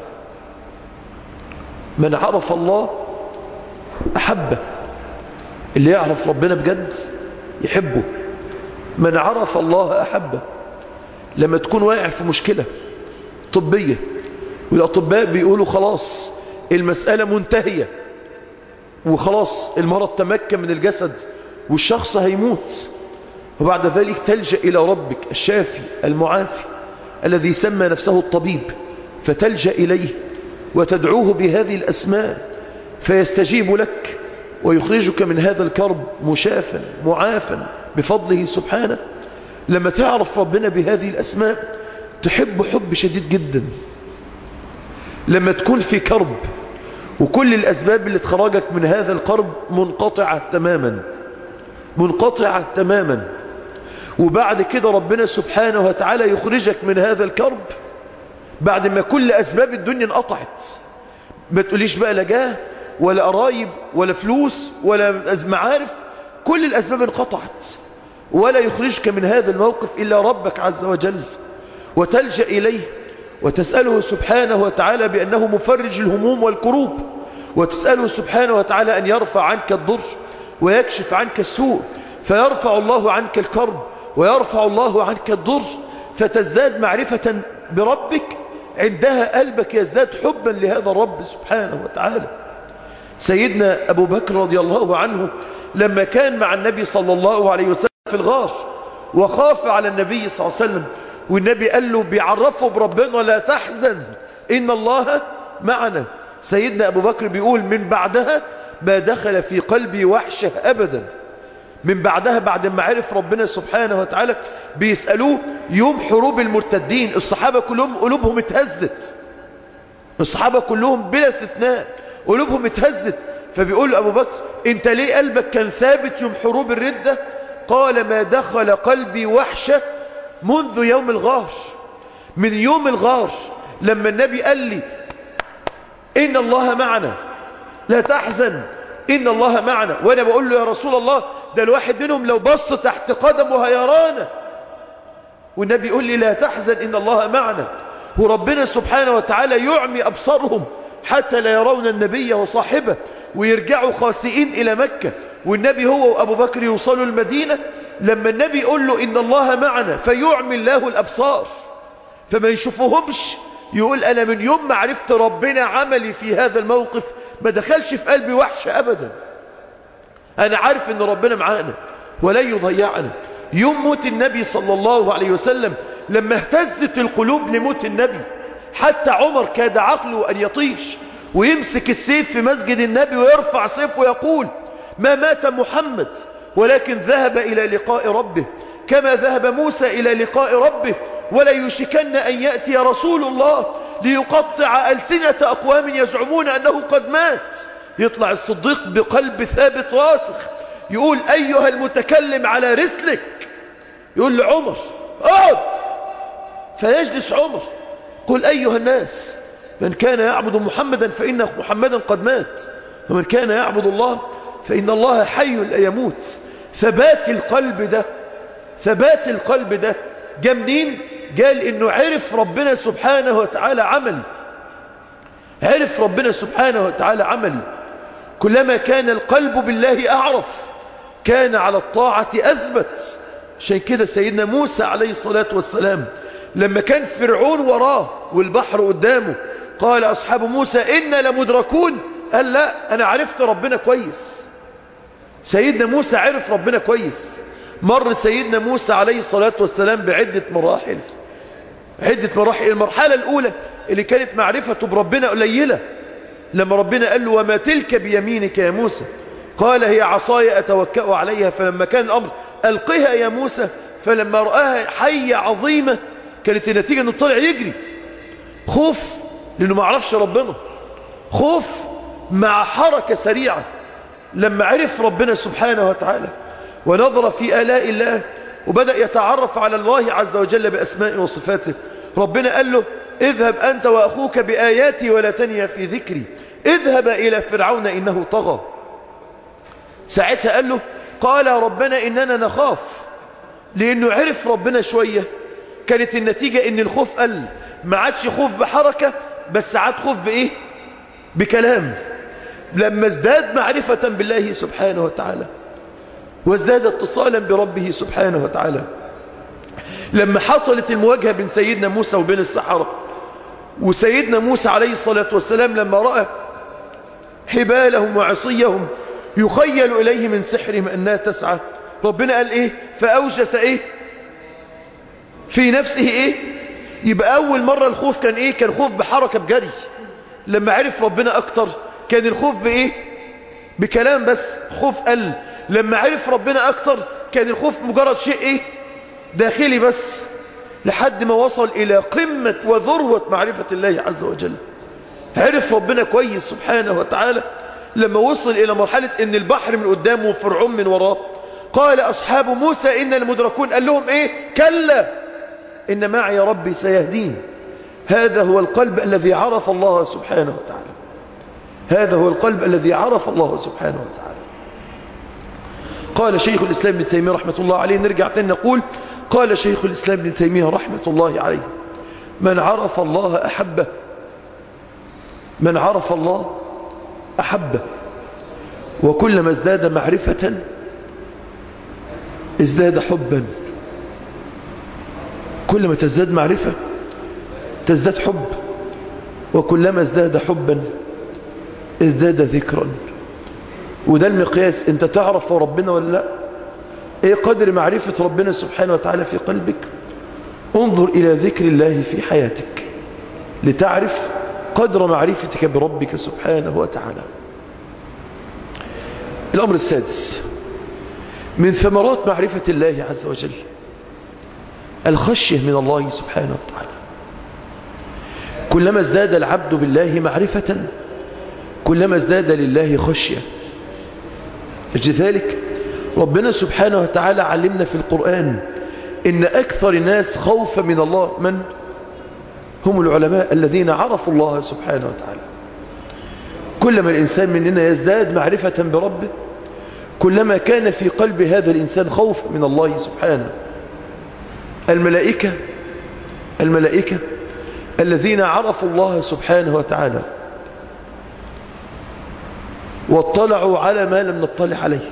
من عرف الله أحبه اللي يعرف ربنا بجد يحبه من عرف الله أحبه لما تكون واقع في مشكلة طبية والأطباء بيقولوا خلاص المسألة منتهية وخلاص المرض تمكن من الجسد والشخص هيموت وبعد ذلك تلجأ إلى ربك الشافي المعافي الذي سمى نفسه الطبيب فتلجأ إليه وتدعوه بهذه الأسماء فيستجيب لك ويخرجك من هذا الكرب مشافا معافا بفضله سبحانه لما تعرف ربنا بهذه الأسماء تحب حب شديد جدا لما تكون في كرب وكل الأسباب اللي تخرجك من هذا القرب منقطعة تماما منقطعة تماما وبعد كده ربنا سبحانه وتعالى يخرجك من هذا الكرب بعد ما كل أسباب الدنيا انقطعت ما تقوليش بقى لا جاه ولا قرايب ولا فلوس ولا معارف كل الأسباب انقطعت ولا يخرجك من هذا الموقف إلا ربك عز وجل وتلجأ إليه وتسأله سبحانه وتعالى بأنه مفرج الهموم والكروب وتسأله سبحانه وتعالى أن يرفع عنك الضر ويكشف عنك السوء فيرفع الله عنك الكرب ويرفع الله عنك الضر فتزداد معرفة بربك عندها قلبك يزداد حبا لهذا الرب سبحانه وتعالى سيدنا أبو بكر رضي الله عنه لما كان مع النبي صلى الله عليه وسلم في الغار وخاف على النبي صلى الله عليه وسلم والنبي قال له بيعرفه بربنا لا تحزن إن الله معنا سيدنا أبو بكر بيقول من بعدها ما دخل في قلبي وحشة أبدا من بعدها بعد ما عرف ربنا سبحانه وتعالى بيسألوه يوم حروب المرتدين الصحابة كلهم قلوبهم اتهزت الصحابة كلهم بلا استثناء قلوبهم اتهزت فبيقول له أبو بكر انت ليه قلبك كان ثابت يوم حروب الردة قال ما دخل قلبي وحشة منذ يوم الغار من يوم الغار لما النبي قال لي إن الله معنا لا تحزن إن الله معنا وأنا بقول له يا رسول الله ده الواحد منهم لو بص تحت قدمه هيرانا والنبي يقول لي لا تحزن إن الله معنا وربنا سبحانه وتعالى يعمي أبصارهم حتى لا يرون النبي وصاحبه ويرجعوا خاسئين إلى مكة والنبي هو وأبو بكر يوصلوا المدينة لما النبي يقول له إن الله معنا فيعمي الله الأبصار فما يشوفهمش يقول أنا من يوم ما عرفت ربنا عملي في هذا الموقف ما دخلش في قلبي وحش أبدا أنا عارف أن ربنا معانا ولن يضيعنا يوم موت النبي صلى الله عليه وسلم لما اهتزت القلوب لموت النبي حتى عمر كاد عقله أن يطيش ويمسك السيف في مسجد النبي ويرفع سيف ويقول ما مات محمد ولكن ذهب إلى لقاء ربه كما ذهب موسى إلى لقاء ربه ولا يشكن أن يأتي رسول الله ليقطع ألسنة أقوام يزعمون أنه قد مات يطلع الصديق بقلب ثابت راسخ يقول أيها المتكلم على رسلك يقول لعمر اقعد فيجلس عمر قل أيها الناس من كان يعبد محمدا فإن محمدا قد مات ومن كان يعبد الله فإن الله حي لا يموت ثبات القلب ده ثبات القلب ده جاء منين قال انه عرف ربنا سبحانه وتعالى عملي عرف ربنا سبحانه وتعالى عملي كلما كان القلب بالله أعرف كان على الطاعة أثبت عشان كده سيدنا موسى عليه الصلاة والسلام لما كان فرعون وراه والبحر قدامه قال أصحاب موسى إنا لمدركون قال لا أنا عرفت ربنا كويس سيدنا موسى عرف ربنا كويس مر سيدنا موسى عليه الصلاة والسلام بعدة مراحل عدة مراحل المرحلة الأولى اللي كانت معرفته بربنا قليلة لما ربنا قال له وما تلك بيمينك يا موسى قال هي عصاي أتوكأ عليها فلما كان الأمر ألقها يا موسى فلما رآها حية عظيمة كانت النتيجة أنه طلع يجري خوف لأنه ما عرفش ربنا خوف مع حركة سريعة لما عرف ربنا سبحانه وتعالى ونظر في آلاء الله وبدأ يتعرف على الله عز وجل بأسماء وصفاته ربنا قال له اذهب أنت وأخوك بآياتي ولا تنيا في ذكري اذهب إلى فرعون إنه طغى ساعتها قال له قال ربنا إننا نخاف لأنه عرف ربنا شوية كانت النتيجة إن الخوف قل ما عادش خوف بحركة بس عاد خوف بإيه بكلام لما ازداد معرفة بالله سبحانه وتعالى وازداد اتصالا بربه سبحانه وتعالى لما حصلت المواجهة بين سيدنا موسى وبين السحرة وسيدنا موسى عليه الصلاة والسلام لما رأى حبالهم وعصيهم يخيل إليه من سحرهم أنها تسعى ربنا قال إيه فأوجس إيه في نفسه إيه يبقى أول مرة الخوف كان إيه كان خوف بحركة بجري لما عرف ربنا أكتر كان الخوف بإيه بكلام بس خوف قل لما عرف ربنا أكتر كان الخوف مجرد شيء إيه داخلي بس لحد ما وصل إلى قمة وذروة معرفة الله عز وجل عرف ربنا كويس سبحانه وتعالى لما وصل إلى مرحلة إن البحر من قدامه وفرعون من وراه قال أصحاب موسى إن المدركون قال لهم إيه كلا إن معي ربي سيهدين هذا هو القلب الذي عرف الله سبحانه وتعالى هذا هو القلب الذي عرف الله سبحانه وتعالى قال شيخ الإسلام ابن تيمية رحمة الله عليه نرجع تاني نقول قال شيخ الإسلام ابن تيمية رحمة الله عليه من عرف الله أحبه من عرف الله أحبه وكلما ازداد معرفة ازداد حبا كلما تزداد معرفة تزداد حب وكلما ازداد حبا ازداد ذكرا وده المقياس انت تعرف ربنا ولا لا ايه قدر معرفة ربنا سبحانه وتعالى في قلبك انظر الى ذكر الله في حياتك لتعرف قدر معرفتك بربك سبحانه وتعالى الامر السادس من ثمرات معرفة الله عز وجل الخشية من الله سبحانه وتعالى كلما ازداد العبد بالله معرفة كلما ازداد لله خشية لذلك ربنا سبحانه وتعالى علمنا في القرآن إن أكثر الناس خوفا من الله من؟ هم العلماء الذين عرفوا الله سبحانه وتعالى كلما الإنسان مننا يزداد معرفة بربه كلما كان في قلب هذا الإنسان خوف من الله سبحانه الملائكة الملائكة الذين عرفوا الله سبحانه وتعالى واطلعوا على ما لم نطلع عليه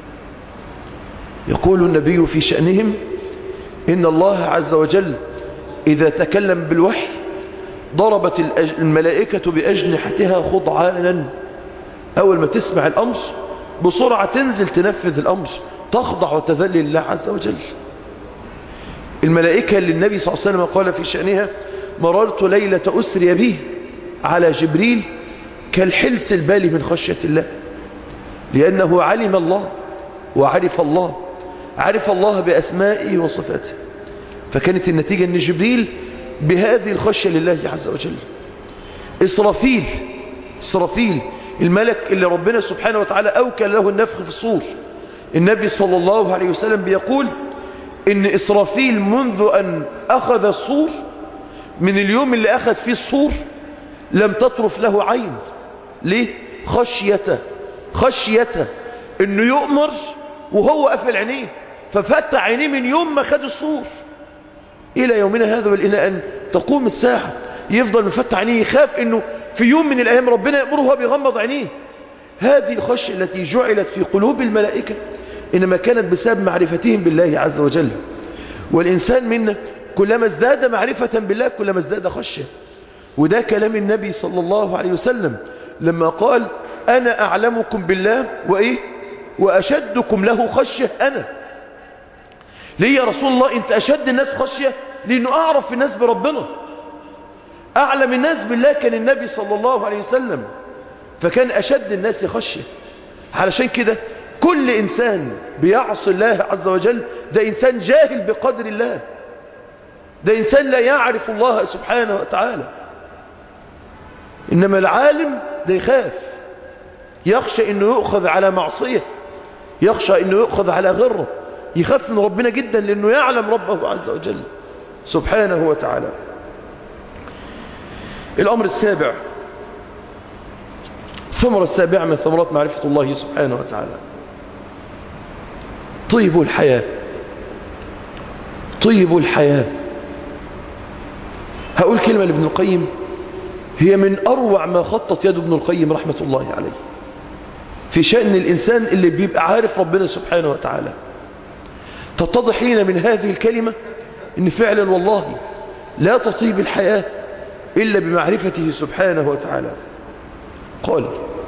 يقول النبي في شأنهم إن الله عز وجل إذا تكلم بالوحي ضربت الملائكة بأجنحتها خضعانا أول ما تسمع الأمر بسرعة تنزل تنفذ الأمر تخضع وتذل لله عز وجل الملائكة اللي النبي صلى الله عليه وسلم قال في شأنها مررت ليلة أسري به على جبريل كالحلس البالي من خشية الله لأنه علم الله وعرف الله عرف الله بأسمائه وصفاته فكانت النتيجة أن جبريل بهذه الخشية لله عز وجل إسرافيل إسرافيل الملك اللي ربنا سبحانه وتعالى أوكل له النفخ في الصور النبي صلى الله عليه وسلم بيقول إن إسرافيل منذ أن أخذ الصور من اليوم اللي أخذ فيه الصور لم تطرف له عين ليه خشيته خشيته انه يؤمر وهو قفل عينيه ففتح عينيه من يوم ما خد الصور الى يومنا هذا والى ان تقوم الساعة يفضل مفتح عينيه يخاف انه في يوم من الايام ربنا يأمره وهو بيغمض عينيه هذه الخشية التي جعلت في قلوب الملائكة انما كانت بسبب معرفتهم بالله عز وجل والانسان منا كلما ازداد معرفة بالله كلما ازداد خشية وده كلام النبي صلى الله عليه وسلم لما قال أنا أعلمكم بالله وإيه وأشدكم له خشية أنا ليه يا رسول الله أنت أشد الناس خشية لأنه أعرف الناس بربنا أعلم الناس بالله كان النبي صلى الله عليه وسلم فكان أشد الناس خشية علشان كده كل إنسان بيعصي الله عز وجل ده إنسان جاهل بقدر الله ده إنسان لا يعرف الله سبحانه وتعالى إنما العالم ده يخاف يخشى إنه يؤخذ على معصية يخشى إنه يؤخذ على غره يخاف من ربنا جدا لأنه يعلم ربه عز وجل سبحانه وتعالى الأمر السابع ثمرة السابعة من ثمرات معرفة الله سبحانه وتعالى طيب الحياة طيب الحياة هقول كلمة لابن القيم هي من أروع ما خطت يد ابن القيم رحمة الله عليه في شأن الإنسان اللي بيبقى عارف ربنا سبحانه وتعالى تتضح لنا من هذه الكلمة ان فعلا والله لا تطيب الحياة إلا بمعرفته سبحانه وتعالى قال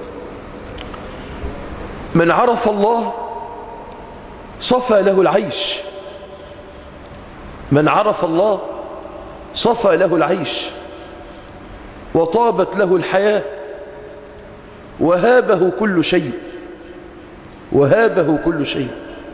من عرف الله صفى له العيش من عرف الله صفى له العيش وطابت له الحياة وهابه كل شيء وهابه كل شيء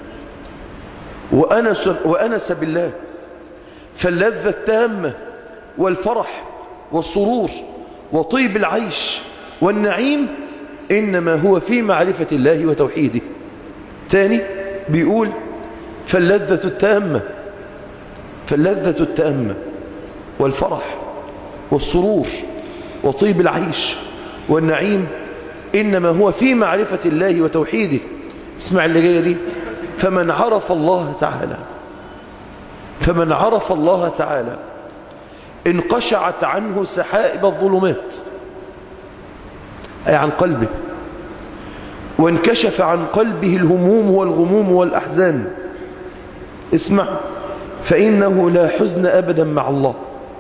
وأنس, وأنس بالله فاللذة التامة والفرح والسرور وطيب العيش والنعيم إنما هو في معرفة الله وتوحيده ثاني بيقول فاللذة التامة فاللذة التامة والفرح والسرور وطيب العيش والنعيم إنما هو في معرفة الله وتوحيده اسمع اللي جاية دي فمن عرف الله تعالى فمن عرف الله تعالى انقشعت عنه سحائب الظلمات أي عن قلبه وانكشف عن قلبه الهموم والغموم والأحزان اسمع فإنه لا حزن أبدا مع الله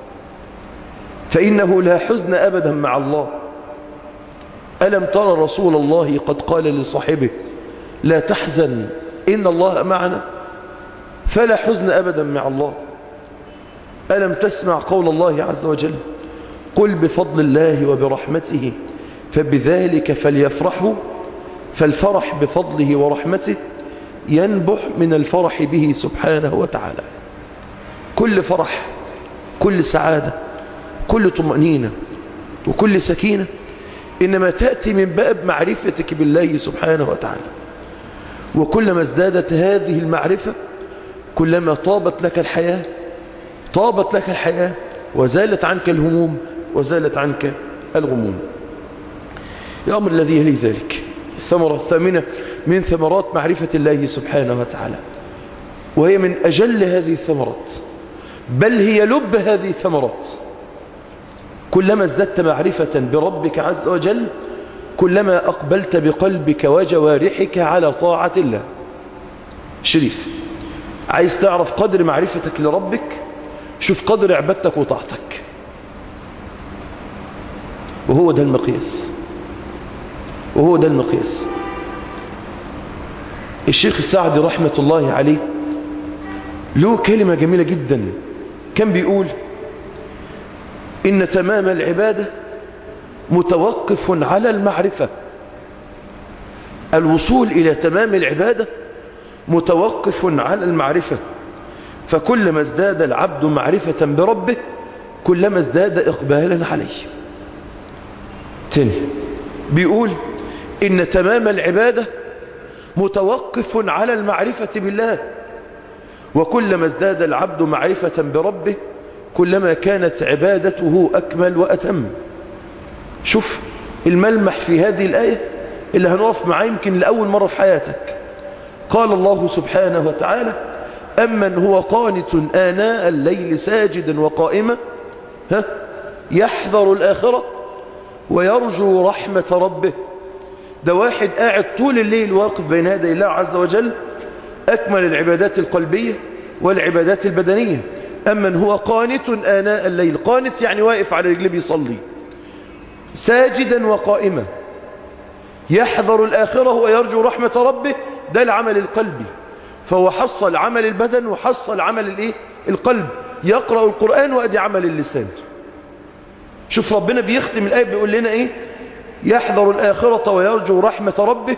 فإنه لا حزن أبدا مع الله ألم ترى رسول الله قد قال لصاحبه لا تحزن إن الله معنا فلا حزن أبدا مع الله ألم تسمع قول الله عز وجل قل بفضل الله وبرحمته فبذلك فليفرحوا فالفرح بفضله ورحمته ينبح من الفرح به سبحانه وتعالى كل فرح كل سعادة كل طمأنينة وكل سكينة إنما تأتي من باب معرفتك بالله سبحانه وتعالى وكلما ازدادت هذه المعرفة كلما طابت لك الحياة طابت لك الحياة وزالت عنك الهموم وزالت عنك الغموم الأمر الذي يلي ذلك الثمرة الثامنة من ثمرات معرفة الله سبحانه وتعالى وهي من أجل هذه الثمرات بل هي لب هذه الثمرات كلما ازددت معرفة بربك عز وجل كلما أقبلت بقلبك وجوارحك على طاعة الله شريف عايز تعرف قدر معرفتك لربك شوف قدر عبادتك وطاعتك وهو ده المقياس وهو ده المقياس الشيخ السعدي رحمة الله عليه له كلمة جميلة جدا كان بيقول إن تمام العبادة متوقف على المعرفة الوصول إلى تمام العبادة متوقف على المعرفة فكلما ازداد العبد معرفة بربه كلما ازداد إقبالا عليه تاني بيقول إن تمام العبادة متوقف على المعرفة بالله وكلما ازداد العبد معرفة بربه كلما كانت عبادته أكمل وأتم شوف الملمح في هذه الآية اللي هنقف معاه يمكن لأول مرة في حياتك قال الله سبحانه وتعالى أمن هو قانت آناء الليل ساجدا وقائما ها يحذر الآخرة ويرجو رحمة ربه ده واحد قاعد طول الليل واقف بين يدي الله عز وجل أكمل العبادات القلبية والعبادات البدنية أمن هو قانت آناء الليل قانت يعني واقف على رجله بيصلي ساجدا وقائما يحذر الآخرة ويرجو رحمة ربه ده العمل القلبي فهو حصل عمل البدن وحصل عمل الايه القلب يقرأ القرآن وأدي عمل اللسان شوف ربنا بيختم الآية بيقول لنا ايه يحذر الآخرة ويرجو رحمة ربه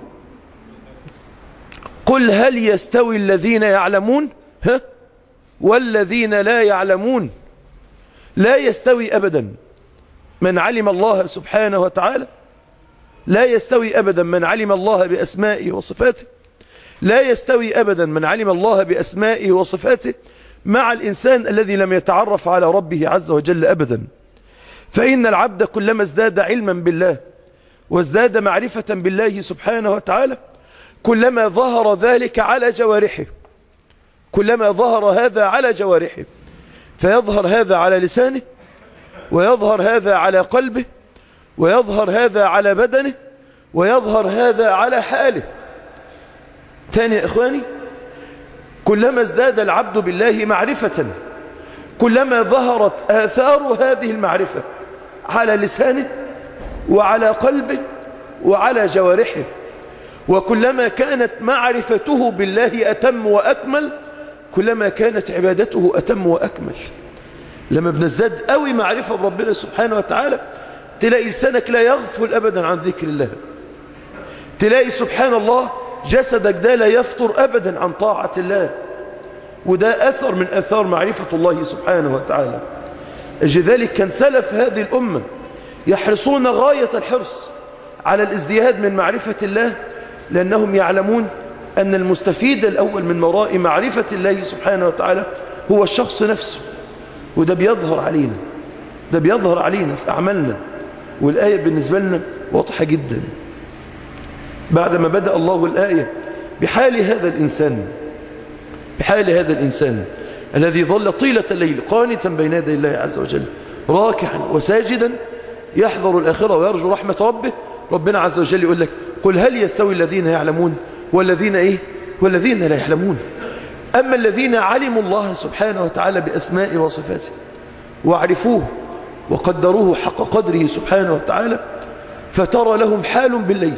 قل هل يستوي الذين يعلمون ها والذين لا يعلمون لا يستوي أبدا من علم الله سبحانه وتعالى لا يستوي أبدا من علم الله بأسمائه وصفاته لا يستوي أبدا من علم الله بأسمائه وصفاته مع الإنسان الذي لم يتعرف على ربه عز وجل أبدا فإن العبد كلما ازداد علما بالله وازداد معرفة بالله سبحانه وتعالى كلما ظهر ذلك على جوارحه كلما ظهر هذا على جوارحه فيظهر هذا على لسانه ويظهر هذا على قلبه ويظهر هذا على بدنه ويظهر هذا على حاله تاني يا إخواني كلما ازداد العبد بالله معرفة كلما ظهرت آثار هذه المعرفة على لسانه وعلى قلبه وعلى جوارحه وكلما كانت معرفته بالله أتم وأكمل كلما كانت عبادته أتم وأكمل لما بنزداد قوي معرفة بربنا سبحانه وتعالى تلاقي لسانك لا يغفل أبدا عن ذكر الله تلاقي سبحان الله جسدك ده لا يفطر أبدا عن طاعة الله وده أثر من أثار معرفة الله سبحانه وتعالى لذلك كان سلف هذه الأمة يحرصون غاية الحرص على الازدياد من معرفة الله لأنهم يعلمون أن المستفيد الأول من وراء معرفة الله سبحانه وتعالى هو الشخص نفسه وده بيظهر علينا ده بيظهر علينا في أعمالنا والآية بالنسبة لنا واضحة جدا بعدما بدأ الله الآية بحال هذا الإنسان بحال هذا الإنسان الذي ظل طيلة الليل قانتا بين يدي الله عز وجل راكعا وساجدا يحذر الآخرة ويرجو رحمة ربه ربنا عز وجل يقول لك قل هل يستوي الذين يعلمون والذين إيه والذين لا يعلمون أما الذين علموا الله سبحانه وتعالى بأسمائه وصفاته وعرفوه وقدروه حق قدره سبحانه وتعالى فترى لهم حال بالليل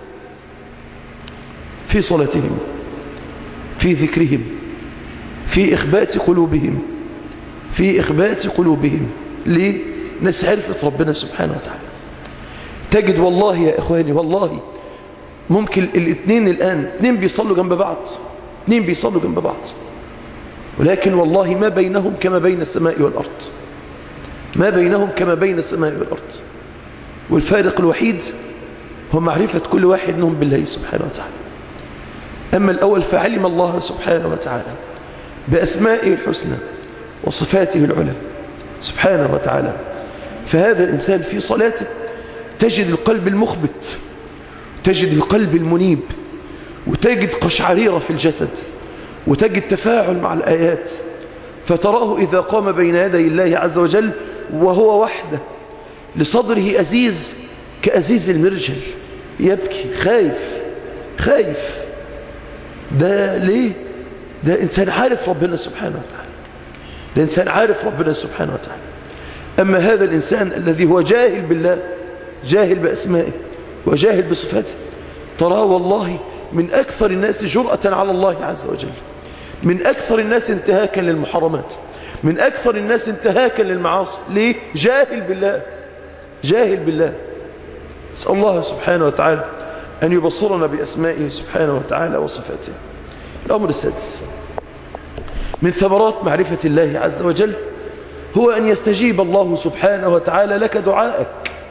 في صلاتهم في ذكرهم في إخبات قلوبهم في إخبات قلوبهم ليه؟ ناس عرفت ربنا سبحانه وتعالى تجد والله يا إخواني والله ممكن الاثنين الآن اثنين بيصلوا جنب بعض اثنين بيصلوا جنب بعض ولكن والله ما بينهم كما بين السماء والأرض ما بينهم كما بين السماء والأرض والفارق الوحيد هو معرفة كل واحد منهم بالله سبحانه وتعالى أما الأول فعلم الله سبحانه وتعالى بأسمائه الحسنى وصفاته العلى سبحانه وتعالى فهذا الإنسان في صلاته تجد القلب المخبت تجد القلب المنيب وتجد قشعريرة في الجسد وتجد تفاعل مع الآيات فتراه إذا قام بين يدي الله عز وجل وهو وحده لصدره أزيز كأزيز المرجل يبكي خايف خايف ده ليه ده إنسان عارف ربنا سبحانه وتعالى ده إنسان عارف ربنا سبحانه وتعالى أما هذا الإنسان الذي هو جاهل بالله جاهل بأسمائه وجاهل بصفاته تراه والله من أكثر الناس جرأة على الله عز وجل من أكثر الناس انتهاكا للمحرمات من أكثر الناس انتهاكا للمعاصي ليه؟ جاهل بالله جاهل بالله نسأل الله سبحانه وتعالى أن يبصرنا بأسمائه سبحانه وتعالى وصفاته الأمر السادس من ثمرات معرفة الله عز وجل هو أن يستجيب الله سبحانه وتعالى لك دعائك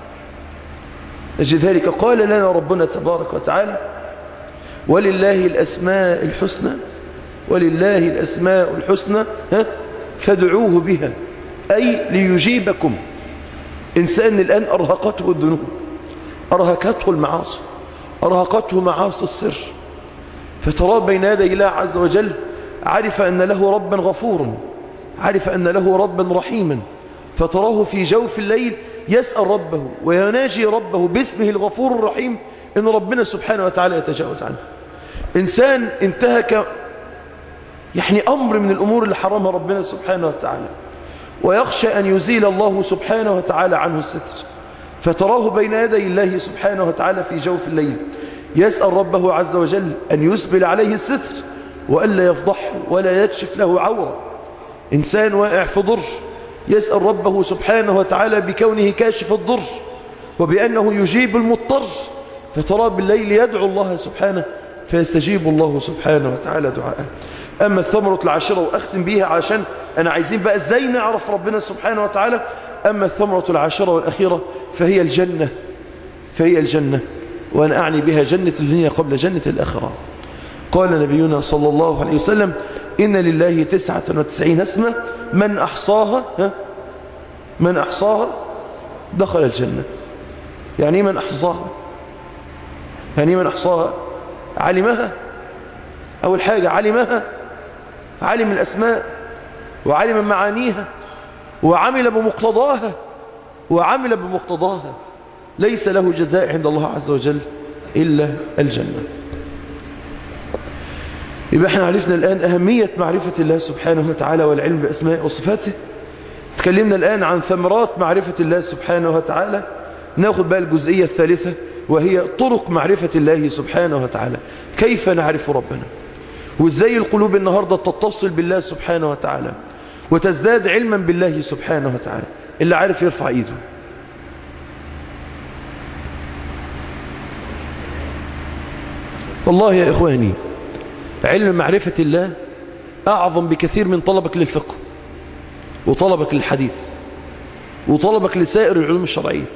أجل ذلك قال لنا ربنا تبارك وتعالى ولله الأسماء الحسنى ولله الأسماء الحسنى ها فادعوه بها أي ليجيبكم إنسان الآن أرهقته الذنوب أرهقته المعاصي أرهقته معاصي السر فتراه بين يدي الله عز وجل عرف أن له ربا غفورا عرف أن له ربا رحيما فتراه في جوف الليل يسأل ربه ويناجي ربه باسمه الغفور الرحيم إن ربنا سبحانه وتعالى يتجاوز عنه إنسان انتهك يعني أمر من الأمور اللي حرمها ربنا سبحانه وتعالى ويخشى أن يزيل الله سبحانه وتعالى عنه الستر فتراه بين يدي الله سبحانه وتعالى في جوف الليل يسأل ربه عز وجل أن يسبل عليه الستر وألا يفضحه ولا يكشف له عورة إنسان واقع في ضر يسأل ربه سبحانه وتعالى بكونه كاشف الضر وبأنه يجيب المضطر فتراه بالليل يدعو الله سبحانه فيستجيب الله سبحانه وتعالى دعاءه أما الثمرة العاشرة وأختم بيها عشان أنا عايزين بقى إزاي نعرف ربنا سبحانه وتعالى أما الثمرة العاشرة والأخيرة فهي الجنة فهي الجنة وأنا أعني بها جنة الدنيا قبل جنة الآخرة قال نبينا صلى الله عليه وسلم إن لله تسعة وتسعين اسمة من أحصاها ها من أحصاها دخل الجنة يعني من أحصاها يعني من أحصاها علمها أول حاجة علمها علم الأسماء وعلم معانيها وعمل بمقتضاها وعمل بمقتضاها ليس له جزاء عند الله عز وجل إلا الجنة يبقى احنا عرفنا الآن أهمية معرفة الله سبحانه وتعالى والعلم بأسماء وصفاته تكلمنا الآن عن ثمرات معرفة الله سبحانه وتعالى ناخد بقى الجزئية الثالثة وهي طرق معرفة الله سبحانه وتعالى كيف نعرف ربنا وازاي القلوب النهاردة تتصل بالله سبحانه وتعالى وتزداد علما بالله سبحانه وتعالى اللي عارف يرفع ايده والله يا إخواني علم معرفة الله أعظم بكثير من طلبك للفقه وطلبك للحديث وطلبك لسائر العلوم الشرعية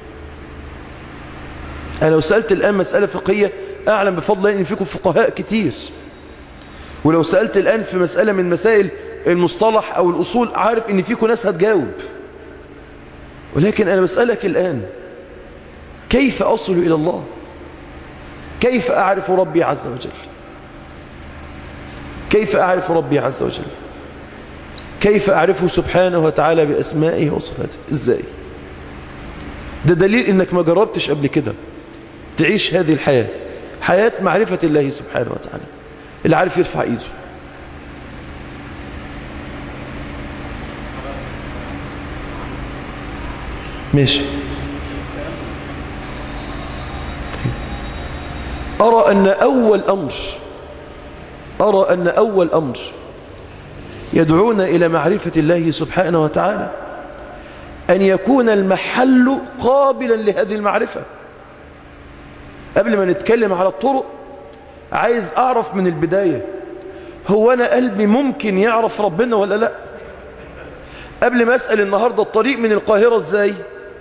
أنا لو سألت الآن مسألة فقهية أعلم بفضل الله أن فيكم فقهاء كتير ولو سألت الآن في مسألة من مسائل المصطلح أو الأصول عارف أن فيكم ناس هتجاوب ولكن أنا بسألك الآن كيف أصل إلى الله كيف أعرف ربي عز وجل كيف أعرف ربي عز وجل كيف أعرفه سبحانه وتعالى بأسمائه وصفاته إزاي ده دليل إنك ما جربتش قبل كده تعيش هذه الحياة حياة معرفة الله سبحانه وتعالى اللي عارف يرفع إيده ماشي أرى أن أول أمر أرى أن أول أمر يدعونا إلى معرفة الله سبحانه وتعالى أن يكون المحل قابلا لهذه المعرفة قبل ما نتكلم على الطرق عايز أعرف من البداية هو أنا قلبي ممكن يعرف ربنا ولا لا قبل ما أسأل النهاردة الطريق من القاهرة ازاي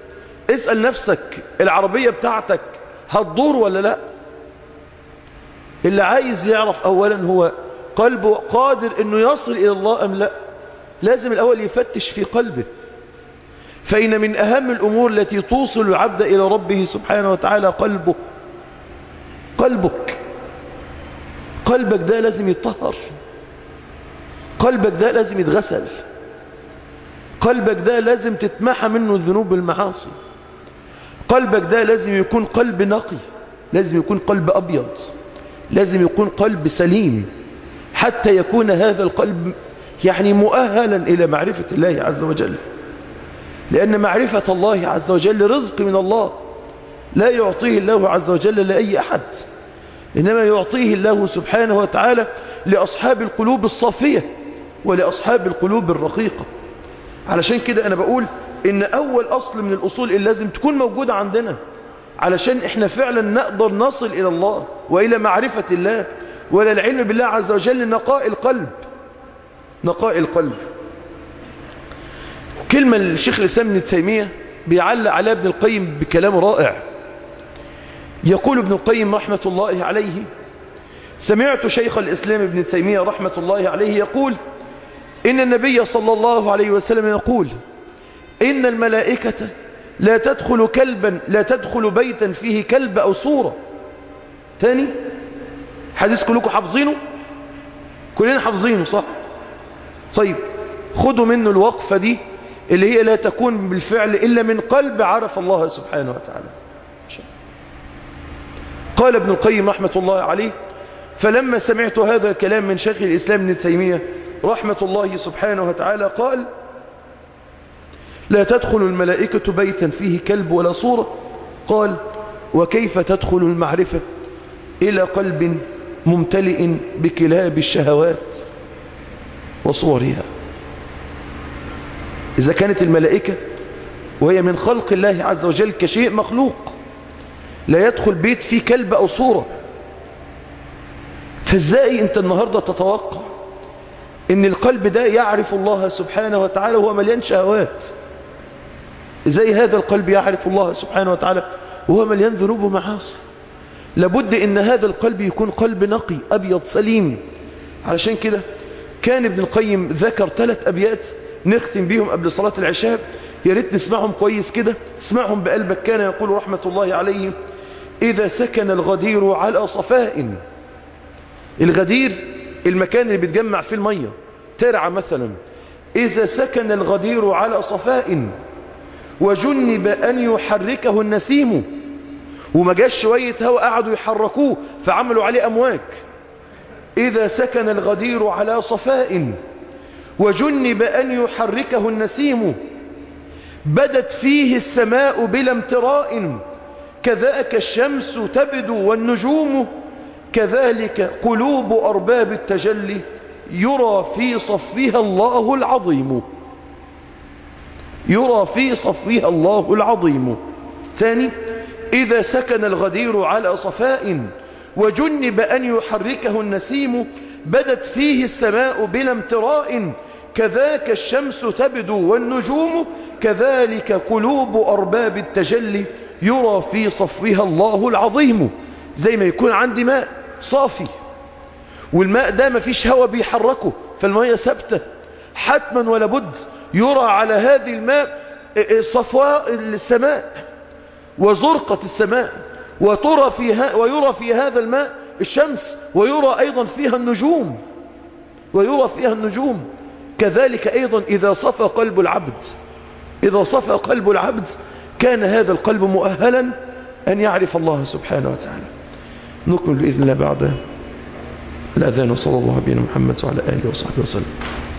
اسأل نفسك العربية بتاعتك هتدور ولا لا اللي عايز يعرف اولا هو قلبه قادر انه يصل الى الله ام لا لازم الاول يفتش في قلبه فإن من أهم الأمور التي توصل العبد إلى ربه سبحانه وتعالى قلبه قلبك قلبك ده لازم يتطهر قلبك ده لازم يتغسل قلبك ده لازم تتمحى منه الذنوب والمعاصي قلبك ده لازم يكون قلب نقي لازم يكون قلب أبيض لازم يكون قلب سليم حتى يكون هذا القلب يعني مؤهلا إلى معرفة الله عز وجل لأن معرفة الله عز وجل رزق من الله لا يعطيه الله عز وجل لأي أحد إنما يعطيه الله سبحانه وتعالى لأصحاب القلوب الصافية ولأصحاب القلوب الرقيقة علشان كده أنا بقول إن أول أصل من الأصول اللي لازم تكون موجودة عندنا علشان إحنا فعلا نقدر نصل إلى الله وإلى معرفة الله ولا العلم بالله عز وجل نقاء القلب نقاء القلب كلمة الشيخ الإسلام ابن تيمية بيعلق على ابن القيم بكلام رائع يقول ابن القيم رحمة الله عليه سمعت شيخ الإسلام ابن تيمية رحمة الله عليه يقول إن النبي صلى الله عليه وسلم يقول إن الملائكة لا تدخل كلبا لا تدخل بيتا فيه كلب أو صورة تاني حديث كلكم حافظينه كلنا حافظينه صح طيب خدوا منه الوقفة دي اللي هي لا تكون بالفعل إلا من قلب عرف الله سبحانه وتعالى قال ابن القيم رحمة الله عليه فلما سمعت هذا الكلام من شيخ الإسلام ابن تيمية رحمة الله سبحانه وتعالى قال لا تدخل الملائكة بيتا فيه كلب ولا صورة قال وكيف تدخل المعرفة إلى قلب ممتلئ بكلاب الشهوات وصورها إذا كانت الملائكة وهي من خلق الله عز وجل كشيء مخلوق لا يدخل بيت فيه كلب أو صورة فازاي انت النهاردة تتوقع ان القلب ده يعرف الله سبحانه وتعالى وهو مليان شهوات ازاي هذا القلب يعرف الله سبحانه وتعالى وهو مليان ذنوب ومعاصي لابد ان هذا القلب يكون قلب نقي ابيض سليم علشان كده كان ابن القيم ذكر ثلاث ابيات نختم بيهم قبل صلاة العشاء يا ريت نسمعهم كويس كده اسمعهم بقلبك كان يقول رحمة الله عليه إذا سكن الغدير على صفاء الغدير المكان اللي بتجمع فيه المية ترعى مثلا إذا سكن الغدير على صفاء وجنب أن يحركه النسيم وما جاش شوية هوا قعدوا يحركوه فعملوا عليه أمواج إذا سكن الغدير على صفاء وجنب أن يحركه النسيم بدت فيه السماء بلا امتراء كذاك الشمس تبدو والنجوم كذلك قلوب أرباب التجلي يرى في صفها الله العظيم يرى في صفها الله العظيم ثاني إذا سكن الغدير على صفاء وجنب أن يحركه النسيم بدت فيه السماء بلا امتراء كذاك الشمس تبدو والنجوم كذلك قلوب أرباب التجلي يرى في صفها الله العظيم زي ما يكون عندي ماء صافي والماء ده ما فيش هوا بيحركه فالمية ثابتة حتما ولا بد يرى على هذه الماء صفواء السماء وزرقة السماء وترى فيها ويرى في هذا الماء الشمس ويرى أيضا فيها النجوم ويرى فيها النجوم كذلك أيضا إذا صفى قلب العبد إذا صفى قلب العبد كان هذا القلب مؤهلا أن يعرف الله سبحانه وتعالى نكمل بإذن الله بعد الأذان وصلى الله بنا محمد وعلى آله وصحبه وسلم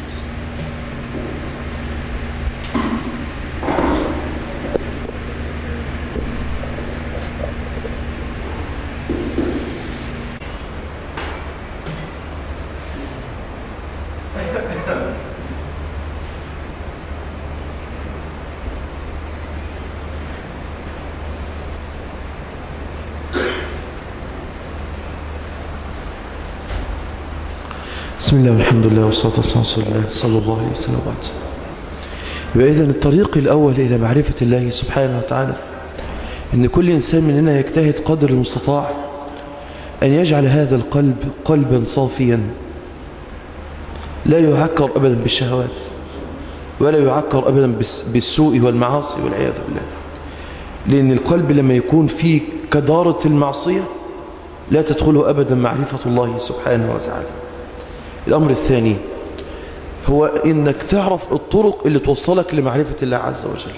بسم الله والحمد لله والصلاة والسلام على رسول الله صلى الله عليه وسلم وبعد يبقى إذن الطريق الأول إلى معرفة الله سبحانه وتعالى إن كل إنسان مننا يجتهد قدر المستطاع أن يجعل هذا القلب قلبا صافيا لا يعكر أبدا بالشهوات ولا يعكر أبدا بالسوء والمعاصي والعياذ بالله لأن القلب لما يكون فيه كدارة المعصية لا تدخله أبدا معرفة الله سبحانه وتعالى الأمر الثاني هو إنك تعرف الطرق اللي توصلك لمعرفة الله عز وجل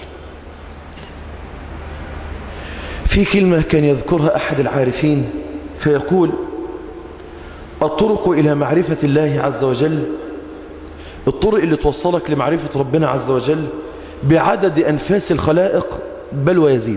في كلمة كان يذكرها أحد العارفين فيقول الطرق إلى معرفة الله عز وجل الطرق اللي توصلك لمعرفة ربنا عز وجل بعدد أنفاس الخلائق بل ويزيد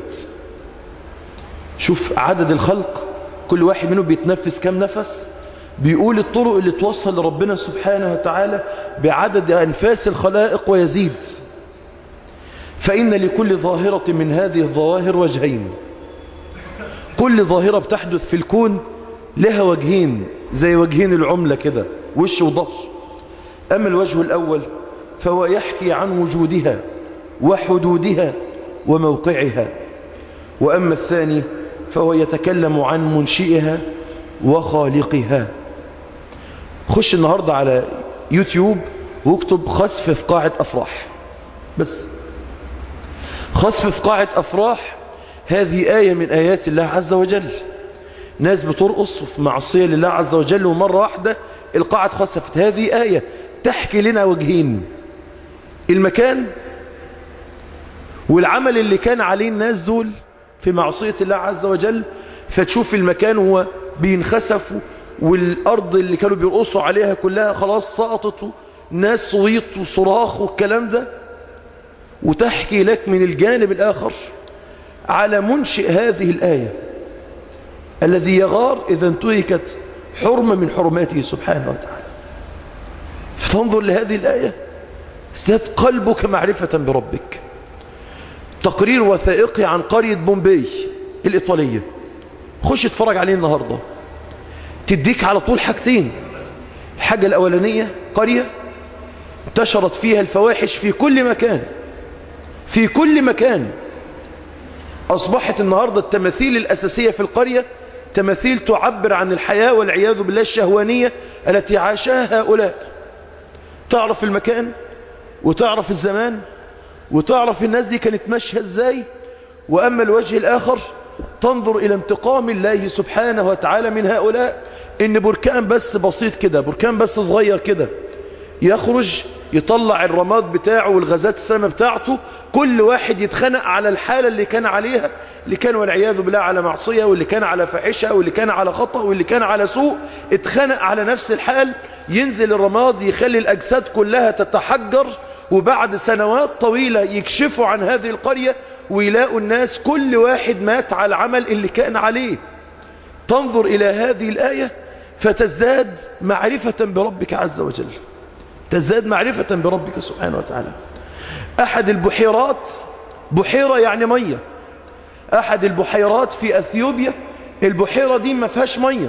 شوف عدد الخلق كل واحد منهم بيتنفس كم نفس بيقول الطرق اللي توصل لربنا سبحانه وتعالى بعدد أنفاس الخلائق ويزيد فإن لكل ظاهرة من هذه الظواهر وجهين كل ظاهرة بتحدث في الكون لها وجهين زي وجهين العملة كده وش وظهر أما الوجه الأول فهو يحكي عن وجودها وحدودها وموقعها وأما الثاني فهو يتكلم عن منشئها وخالقها خش النهاردة على يوتيوب واكتب خسف في قاعة أفراح بس خسف في قاعة أفراح هذه آية من آيات الله عز وجل ناس بترقص في معصية لله عز وجل ومرة واحدة القاعة خسفت هذه آية تحكي لنا وجهين المكان والعمل اللي كان عليه الناس دول في معصية الله عز وجل فتشوف المكان هو بينخسف والأرض اللي كانوا بيرقصوا عليها كلها خلاص سقطت ناس صويت وصراخ والكلام ده وتحكي لك من الجانب الآخر على منشئ هذه الآية الذي يغار إذا انتهكت حرمة من حرماته سبحانه وتعالى فتنظر لهذه الآية ازداد قلبك معرفة بربك تقرير وثائقي عن قرية بومبي الإيطالية خش اتفرج عليه النهاردة تديك على طول حاجتين الحاجة الأولانية قرية انتشرت فيها الفواحش في كل مكان في كل مكان أصبحت النهاردة التماثيل الأساسية في القرية تماثيل تعبر عن الحياة والعياذ بالله الشهوانية التي عاشها هؤلاء تعرف المكان وتعرف الزمان وتعرف الناس دي كانت ماشيه ازاي وأما الوجه الآخر تنظر إلى انتقام الله سبحانه وتعالى من هؤلاء إن بركان بس بسيط كده بركان بس صغير كده يخرج يطلع الرماد بتاعه والغازات السامة بتاعته كل واحد يتخنق على الحالة اللي كان عليها اللي كان والعياذ بالله على معصية واللي كان على فاحشة واللي كان على خطأ واللي كان على سوء اتخنق على نفس الحال ينزل الرماد يخلي الأجساد كلها تتحجر وبعد سنوات طويلة يكشفوا عن هذه القرية ويلاقوا الناس كل واحد مات على العمل اللي كان عليه تنظر إلى هذه الآية فتزداد معرفة بربك عز وجل تزداد معرفة بربك سبحانه وتعالى أحد البحيرات بحيرة يعني مية أحد البحيرات في أثيوبيا البحيرة دي ما فيهاش مية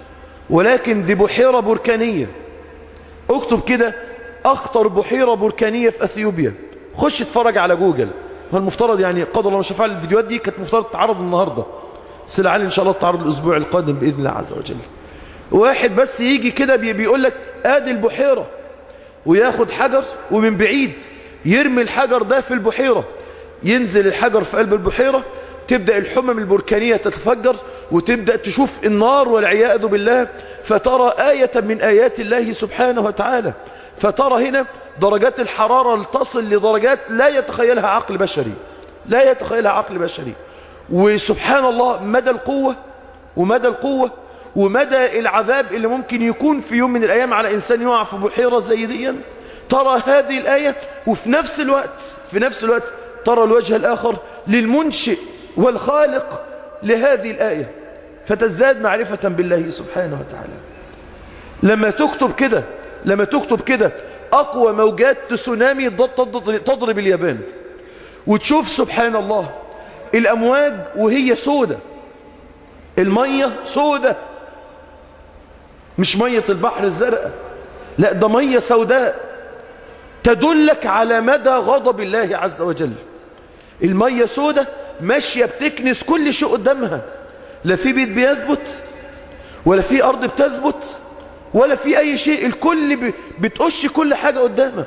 ولكن دي بحيرة بركانية اكتب كده أخطر بحيرة بركانية في أثيوبيا خش اتفرج على جوجل فالمفترض يعني قدر الله ما شاء فعل الفيديوهات دي كانت مفترض تتعرض النهاردة بس لعل إن شاء الله تتعرض الأسبوع القادم بإذن الله عز وجل واحد بس يجي كده بي بيقول لك ادي البحيرة وياخد حجر ومن بعيد يرمي الحجر ده في البحيرة ينزل الحجر في قلب البحيرة تبدأ الحمم البركانية تتفجر وتبدأ تشوف النار والعياذ بالله فترى آية من آيات الله سبحانه وتعالى فترى هنا درجات الحرارة تصل لدرجات لا يتخيلها عقل بشري لا يتخيلها عقل بشري وسبحان الله مدى القوة ومدى القوة ومدى العذاب اللي ممكن يكون في يوم من الأيام على إنسان يقع في بحيرة زي دي ترى هذه الآية وفي نفس الوقت في نفس الوقت ترى الوجه الآخر للمنشئ والخالق لهذه الآية فتزداد معرفة بالله سبحانه وتعالى لما تكتب كده لما تكتب كده أقوى موجات تسونامي تضرب اليابان وتشوف سبحان الله الأمواج وهي سودة المية سودة مش مية البحر الزرقاء لا ده مية سوداء تدلك على مدى غضب الله عز وجل المية سودة ماشية بتكنس كل شيء قدامها لا في بيت بيثبت ولا في أرض بتثبت ولا في أي شيء الكل بتقش كل حاجة قدامه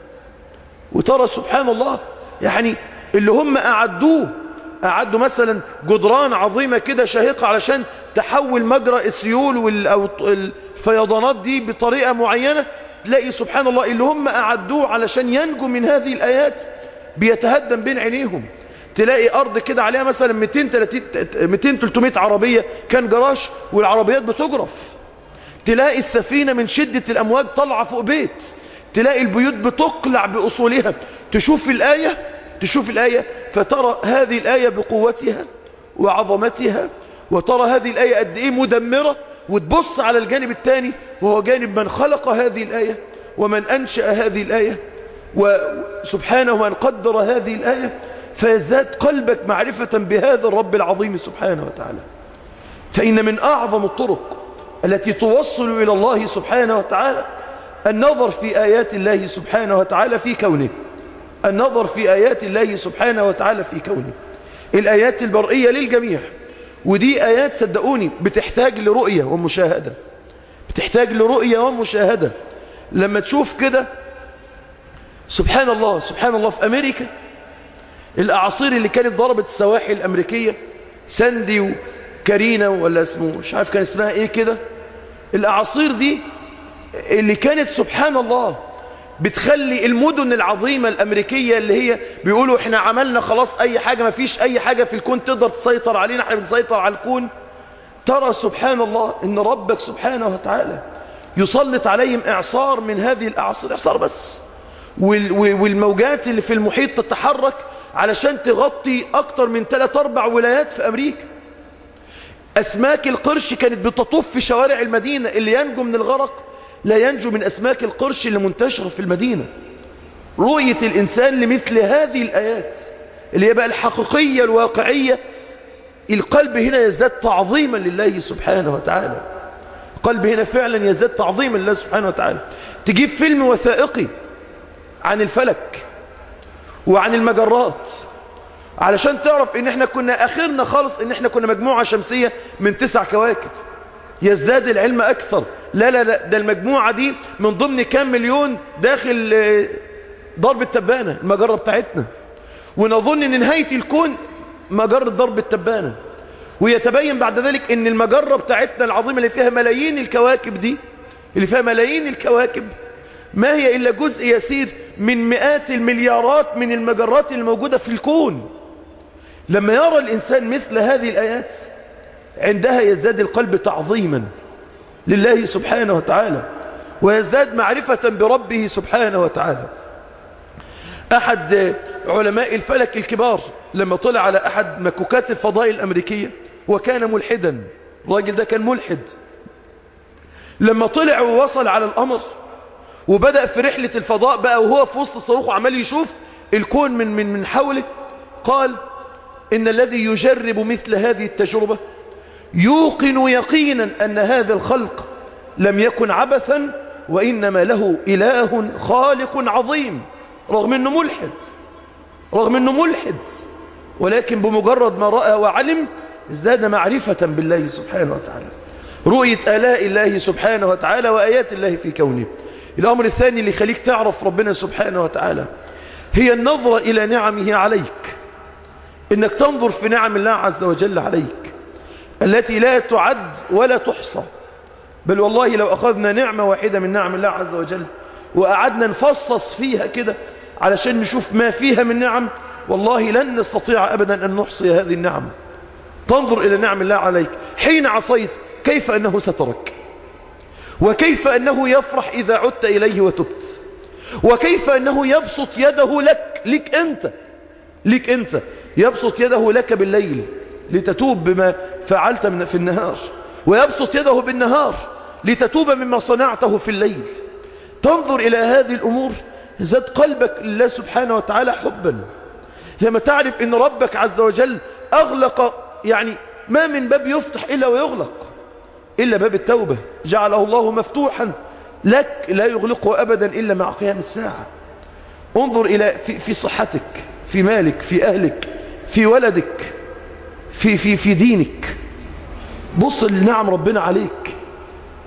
وترى سبحان الله يعني اللي هم أعدوه أعدوا مثلا جدران عظيمة كده شاهقة علشان تحول مجرى السيول أو الفيضانات دي بطريقة معينة تلاقي سبحان الله اللي هم أعدوه علشان ينجوا من هذه الآيات بيتهدم بين عينيهم تلاقي أرض كده عليها مثلا 200-300 عربية كان جراش والعربيات بتجرف تلاقي السفينة من شدة الأمواج طالعة فوق بيت تلاقي البيوت بتقلع بأصولها تشوف الآية تشوف الآية فترى هذه الآية بقوتها وعظمتها وترى هذه الآية قد إيه مدمرة وتبص على الجانب الثاني وهو جانب من خلق هذه الآية ومن أنشأ هذه الآية وسبحانه من قدر هذه الآية فيزداد قلبك معرفة بهذا الرب العظيم سبحانه وتعالى فإن من أعظم الطرق التي توصل إلى الله سبحانه وتعالى النظر في آيات الله سبحانه وتعالى في كونه النظر في آيات الله سبحانه وتعالى في كونه الآيات البرئية للجميع ودي آيات صدقوني بتحتاج لرؤية ومشاهدة بتحتاج لرؤية ومشاهدة لما تشوف كده سبحان الله سبحان الله في أمريكا الأعاصير اللي كانت ضربت السواحل الأمريكية ساندي وكارينا ولا اسمه مش عارف كان اسمها ايه كده الأعاصير دي اللي كانت سبحان الله بتخلي المدن العظيمة الأمريكية اللي هي بيقولوا احنا عملنا خلاص أي حاجة ما فيش أي حاجة في الكون تقدر تسيطر علينا احنا بنسيطر على الكون ترى سبحان الله ان ربك سبحانه وتعالى يسلط عليهم إعصار من هذه الأعاصير إعصار بس والموجات اللي في المحيط تتحرك علشان تغطي أكتر من 3-4 ولايات في أمريكا أسماك القرش كانت بتطوف في شوارع المدينة اللي ينجو من الغرق لا ينجو من أسماك القرش اللي منتشرة في المدينة رؤية الإنسان لمثل هذه الآيات اللي هي بقى الحقيقية الواقعية القلب هنا يزداد تعظيما لله سبحانه وتعالى القلب هنا فعلا يزداد تعظيما لله سبحانه وتعالى تجيب فيلم وثائقي عن الفلك وعن المجرات علشان تعرف ان احنا كنا اخرنا خالص ان احنا كنا مجموعة شمسية من تسع كواكب يزداد العلم اكثر لا لا لا ده المجموعة دي من ضمن كام مليون داخل ضرب التبانة المجرة بتاعتنا ونظن ان نهاية الكون مجرة ضرب التبانة ويتبين بعد ذلك ان المجرة بتاعتنا العظيمة اللي فيها ملايين الكواكب دي اللي فيها ملايين الكواكب ما هي إلا جزء يسير من مئات المليارات من المجرات الموجودة في الكون لما يرى الإنسان مثل هذه الآيات عندها يزداد القلب تعظيما لله سبحانه وتعالى ويزداد معرفة بربه سبحانه وتعالى أحد علماء الفلك الكبار لما طلع على أحد مكوكات الفضاء الأمريكية وكان ملحدا الراجل ده كان ملحد لما طلع ووصل على القمر وبدأ في رحلة الفضاء بقى وهو في وسط الصاروخ وعمال يشوف الكون من من من حوله قال إن الذي يجرب مثل هذه التجربة يوقن يقينا أن هذا الخلق لم يكن عبثا وإنما له إله خالق عظيم رغم أنه ملحد رغم أنه ملحد ولكن بمجرد ما رأى وعلم ازداد معرفة بالله سبحانه وتعالى رؤية آلاء الله سبحانه وتعالى وآيات الله في كونه الأمر الثاني اللي يخليك تعرف ربنا سبحانه وتعالى هي النظرة إلى نعمه عليك إنك تنظر في نعم الله عز وجل عليك التي لا تعد ولا تحصى بل والله لو أخذنا نعمة واحدة من نعم الله عز وجل وقعدنا نفصص فيها كده علشان نشوف ما فيها من نعم والله لن نستطيع أبدا أن نحصي هذه النعم تنظر إلى نعم الله عليك حين عصيت كيف أنه سترك وكيف أنه يفرح إذا عدت إليه وتبت وكيف أنه يبسط يده لك لك أنت لك أنت يبسط يده لك بالليل لتتوب بما فعلت من في النهار ويبسط يده بالنهار لتتوب مما صنعته في الليل تنظر إلى هذه الأمور زاد قلبك لله سبحانه وتعالى حبا لما تعرف أن ربك عز وجل أغلق يعني ما من باب يفتح إلا ويغلق إلا باب التوبة جعله الله مفتوحا لك لا يغلقه أبدا إلا مع قيام الساعة انظر إلى في, في صحتك في مالك في أهلك في ولدك في, في, في دينك بص لنعم ربنا عليك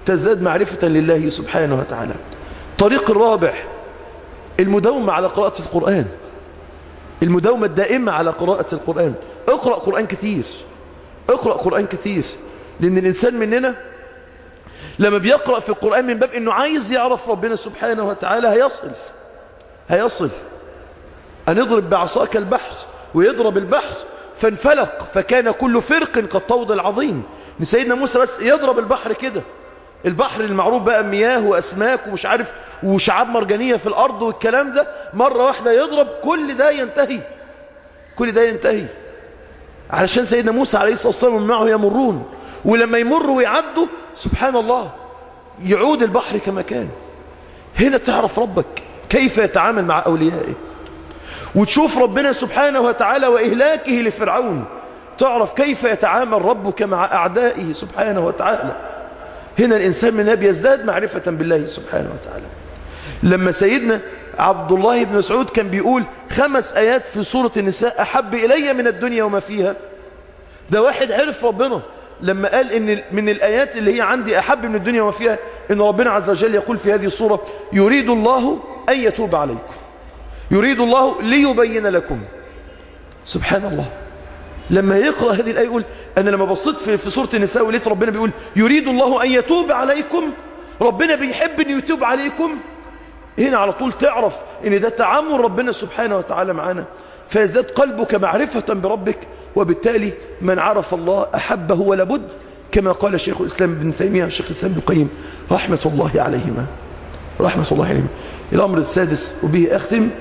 تزداد معرفة لله سبحانه وتعالى طريق الرابع المداومة على قراءة القرآن المداومة الدائمة على قراءة القرآن اقرأ قرآن كثير اقرأ قرآن كثير لأن الإنسان مننا لما بيقرأ في القرآن من باب أنه عايز يعرف ربنا سبحانه وتعالى هيصل هيصل أن يضرب بعصاك البحر ويضرب البحر فانفلق فكان كل فرق كالطود العظيم سيدنا موسى بس يضرب البحر كده البحر المعروف بقى مياه وأسماك ومش عارف وشعاب مرجانية في الأرض والكلام ده مرة واحدة يضرب كل ده ينتهي كل ده ينتهي علشان سيدنا موسى عليه الصلاة والسلام معه يمرون ولما يمروا ويعدوا سبحان الله يعود البحر كما كان هنا تعرف ربك كيف يتعامل مع أوليائه وتشوف ربنا سبحانه وتعالى وإهلاكه لفرعون تعرف كيف يتعامل ربك مع أعدائه سبحانه وتعالى هنا الإنسان من نبي يزداد معرفة بالله سبحانه وتعالى لما سيدنا عبد الله بن مسعود كان بيقول خمس آيات في سورة النساء أحب إلي من الدنيا وما فيها ده واحد عرف ربنا لما قال إن من الآيات اللي هي عندي أحب من الدنيا وما فيها إن ربنا عز وجل يقول في هذه الصورة يريد الله أن يتوب عليكم يريد الله ليبين لكم سبحان الله لما يقرأ هذه الآية يقول أنا لما بصيت في, في سورة النساء ولقيت ربنا بيقول يريد الله أن يتوب عليكم ربنا بيحب أن يتوب عليكم هنا على طول تعرف أن ده تعامل ربنا سبحانه وتعالى معنا فيزداد قلبك معرفة بربك وبالتالي من عرف الله أحبه ولابد كما قال شيخ الإسلام بن تيمية شيخ الإسلام بن القيم رحمة الله عليهما رحمة الله عليهما الأمر السادس وبه أختم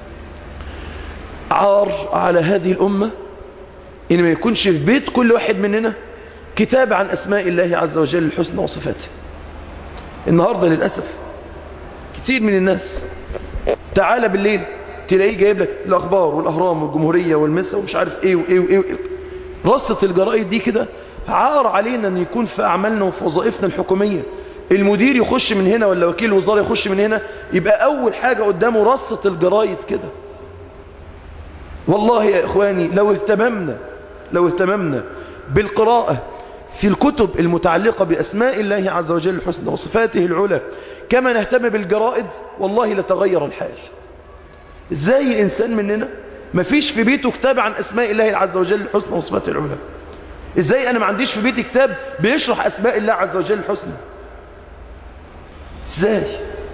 عار على هذه الأمة إن ما يكونش في بيت كل واحد مننا كتاب عن أسماء الله عز وجل الحسنى وصفاته النهاردة للأسف كتير من الناس تعالى بالليل تلاقيه جايب لك الأخبار والأهرام والجمهورية والمسا ومش عارف إيه وإيه وإيه, وإيه. رصة الجرائد دي كده عار علينا أن يكون في أعمالنا وفي وظائفنا الحكومية المدير يخش من هنا ولا وكيل الوزارة يخش من هنا يبقى أول حاجة قدامه رصة الجرائد كده والله يا إخواني لو اهتممنا لو اهتممنا بالقراءة في الكتب المتعلقة بأسماء الله عز وجل الحسنى وصفاته العلى كما نهتم بالجرائد والله لتغير الحال ازاي الإنسان مننا مفيش في بيته كتاب عن أسماء الله عز وجل الحسنى وصفاته العلى ازاي أنا ما عنديش في بيتي كتاب بيشرح أسماء الله عز وجل الحسنى ازاي